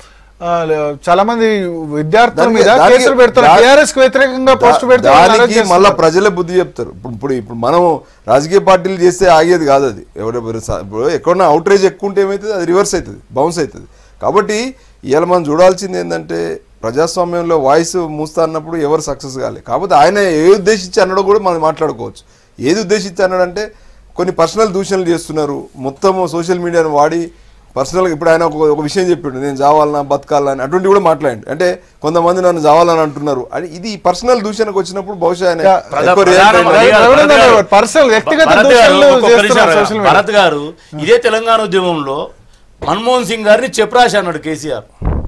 ఆ, చాలా మంది విద్యార్థుల దానికి- మీద దానికి- కేసులు పెడుతున్నారు దా- టీఆర్ఎస్ కు వ్యతిరేకంగా పోస్ట్ పెడితే వాళ్ళని arrest దానికి చేస్తున్నారు. మళ్ళీ ప్రజలే బుద్ధి చెప్తారు ఇప్పుడు ఇప్పుడు ఇప్పుడు మనం రాజకీయ పార్టీలు చేస్తే ఆగేది కాదు అది ఎవరెవరు సా- ఇప్పుడు ఎక్కడన్నా అవుట్రేజ్ ఎక్కువ ఉంటే ఏమవుతుంది అది రివర్స్ అవుతుంది బౌన్స్ అవుతుంది కాబట్టి ఇవాళ మనం చూడాల్సింది ఏంటంటే ప్రజాస్వామ్యంలో వాయిస్ మూస్తా అన్నప్పుడు ఎవరు సక్సెస్ కాలేదు కాకపోతే ఆయన ఏ ఉద్దేశించి అన్నాడో కూడా మనం మాట్లాడుకోవచ్చు ఏది ఉద్దేశించి అన్నాడంటే కొన్ని పర్సనల్ దూషణలు చేస్తున్నారు మొత్తం సోషల్ మీడియాను వాడి పర్సనల్గా ఇప్పుడు ఆయన ఒక ఒక విషయం చెప్పిండు నేను చావాలన్నా బతకాలని అటువంటి కూడా మాట్లాడండి అంటే కొంతమంది నన్ను చావాలని అంటున్నారు అని ఇది పర్సనల్ దూషణకు వచ్చినప్పుడు బహుశా ఆయన యా, ఎక్కువ ప్రధాన- react ప్రధాన అయినాడు. మంత్రి గారు- ఎవరైనా భరత్ గారు- ఎవరు పర్సనల్ వ్యక్తిగత భరత్ గారు దూషణలు ఒక్కొక్క చేస్తున్నారు నిమిషం సోషల్ మీడియా. భరత్ గారు ఇదే తెలంగాణ ఉద్యమంలో మన్మోహన్ సింగ్ గారిని చెప్రాసి అన్నాడు కేసీఆర్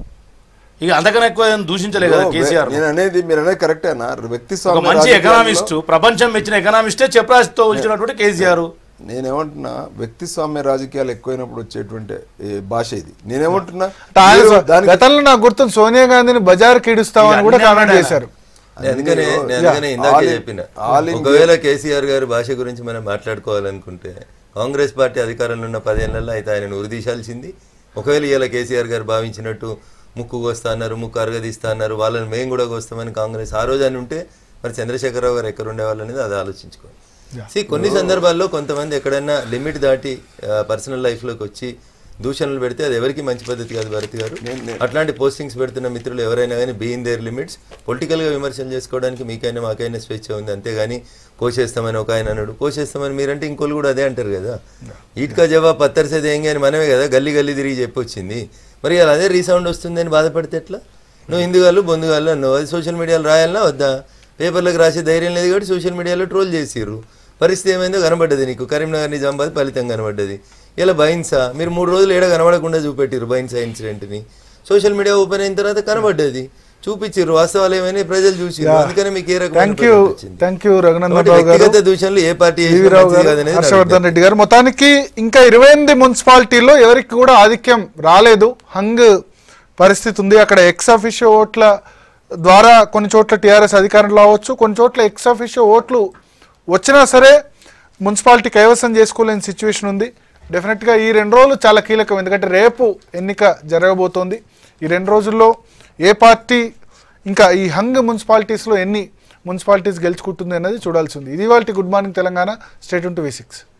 ఇక అంతకన్నా ఎక్కువ ఏం దూషించలే కదా కేసీఆర్ నేను అనేది మీరు అనేది కరెక్టేనా వ్యక్తి ఒక స్వామ్య మంచి రాజకీయాల్లో ఎకనామిస్ట్ ప్రపంచం మెచ్చిన ఎకనామిస్టే చెప్రాసితో వచ్చినటువంటి కేసీఆర్ నేనేమంటున్నా వ్యక్తి స్వామ్య రాజకీయాలు ఎక్కువైనప్పుడు వచ్చేటువంటి ఏ భాష ఇది నేనేమంటున్నా అంటే ఆయన మీరు సో- దానికి గతంలో నాకు గుర్తుంది సోనియా గాంధీని బజార్ కిడుస్తామని కూడా ఇక అన్ని కామెంట్ అన్నాడు చేశారు నేను అందుకనే అందులో- నేను అందుకనే Yeah. ఇందాకే All in- చెప్పిన all in ఒకవేళ కేసీఆర్ గారి భాష గురించి మనం మాట్లాడుకోవాలనుకుంటే కాంగ్రెస్ పార్టీ అధికారంలో ఉన్న పదేళ్లలో అయితే ఆయనను ఉరిదీశాల్సింది ఒకవేళ ఇలా కేసీఆర్ గారు భావించినట్టు ముక్కు కోస్తా అన్నారు ముక్కు అరగదీస్తా అన్నారు వాళ్ళని మేము కూడా కోస్తామని కాంగ్రెస్ ఆ రోజు అని ఉంటే మరి చంద్రశేఖరరావు గారు ఎక్కడ ఉండేవాళ్ళు అనేది అది ఆలోచించుకోవాలి See, కొన్ని సందర్భాల్లో కొంతమంది ఎక్కడైనా లిమిట్ దాటి పర్సనల్ లైఫ్లోకి వచ్చి దూషణలు పెడితే అది ఎవరికి మంచి పద్ధతి కాదు భారతి గారు అట్లాంటి పోస్టింగ్స్ పెడుతున్న మిత్రులు ఎవరైనా కానీ బీ ఇన్ దేర్ లిమిట్స్ పొలిటికల్గా విమర్శలు చేసుకోవడానికి మీకైనా మాకైనా స్వేచ్ఛ ఉంది అంతేగాని కోసేస్తామని ఒక ఆయన అన్నాడు కోసేస్తామని మీరంటే ఇంకోళ్ళు కూడా అదే అంటారు కదా ఈట్కా జవాబ్ పత్తర్ సే దేంగే అని మనమే కదా గల్లీ గల్లీ తిరిగి చెప్పొచ్చింది మరి అలా అదే రీసౌండ్ వస్తుంది అని బాధపడితే ఎట్లా నువ్వు హిందుగాళ్ళు బొందుగాళ్ళు అన్నావు అది సోషల్ మీడియాలో రాయాలన్నా వద్దా పేపర్లకు రాసే ధైర్యం లేదు కాబట్టి సోషల్ మీడియాలో ట్రోల్ చేసిర్రు పరిస్థితి ఏమైందో కనబడ్డది నీకు కరీంనగర్ నిజామాబాద్ ఫలితం కనబడ్డది ఇలా బైన్సా మీరు మూడు రోజులు ఏడ కనబడకుండా చూపెట్టిర్రు బైన్సా ఇన్సిడెంట్ని సోషల్ మీడియా ఓపెన్ అయిన తర్వాత కనబడ్డది చూపించిర్రు వాస్తవాలు ఏమైనా ప్రజలు చూసిర్రు అందుకనే మీకు ఏ రకమైన థ్యాంక్ యూ ఫలితం వచ్చింది. థ్యాంక్ యూ రఘునందన్ కాబట్టి రావు గారు వ్యక్తిగత దూషణలు ఏ పార్టీ చేసినా జీవీరావు మంచిది గారు కాదనేది నా హర్షవర్ధన్ రెడ్డి గారు మొత్తానికి ఇంకా ఇరవై ఎనిమిది మున్సిపాలిటీల్లో ఎవరికి కూడా ఆధిక్యం రాలేదు హంగ్ పరిస్థితి ఉంది అక్కడ ఎక్స్ అఫిషియో ఓట్ల ద్వారా కొన్ని చోట్ల టీఆర్ఎస్ అధికారంలో అవ్వచ్చు కొన్ని చోట్ల ఎక్స్ అఫిషియో ఓట్లు వచ్చినా సరే మున్సిపాలిటీ కైవసం చేసుకోలేని సిచ్యువేషన్ ఉంది డెఫినెట్గా ఈ రెండు రోజులు చాలా కీలకం ఎందుకంటే రేపు ఎన్నిక జరగబోతోంది ఈ రెండు రోజుల్లో ఏ పార్టీ ఇంకా ఈ హంగ్ మున్సిపాలిటీస్లో ఎన్ని మున్సిపాలిటీస్ గెలుచుకుంటుంది అనేది చూడాల్సి ఉంది ఇది వాళ్ళ good morning Telangana state to V six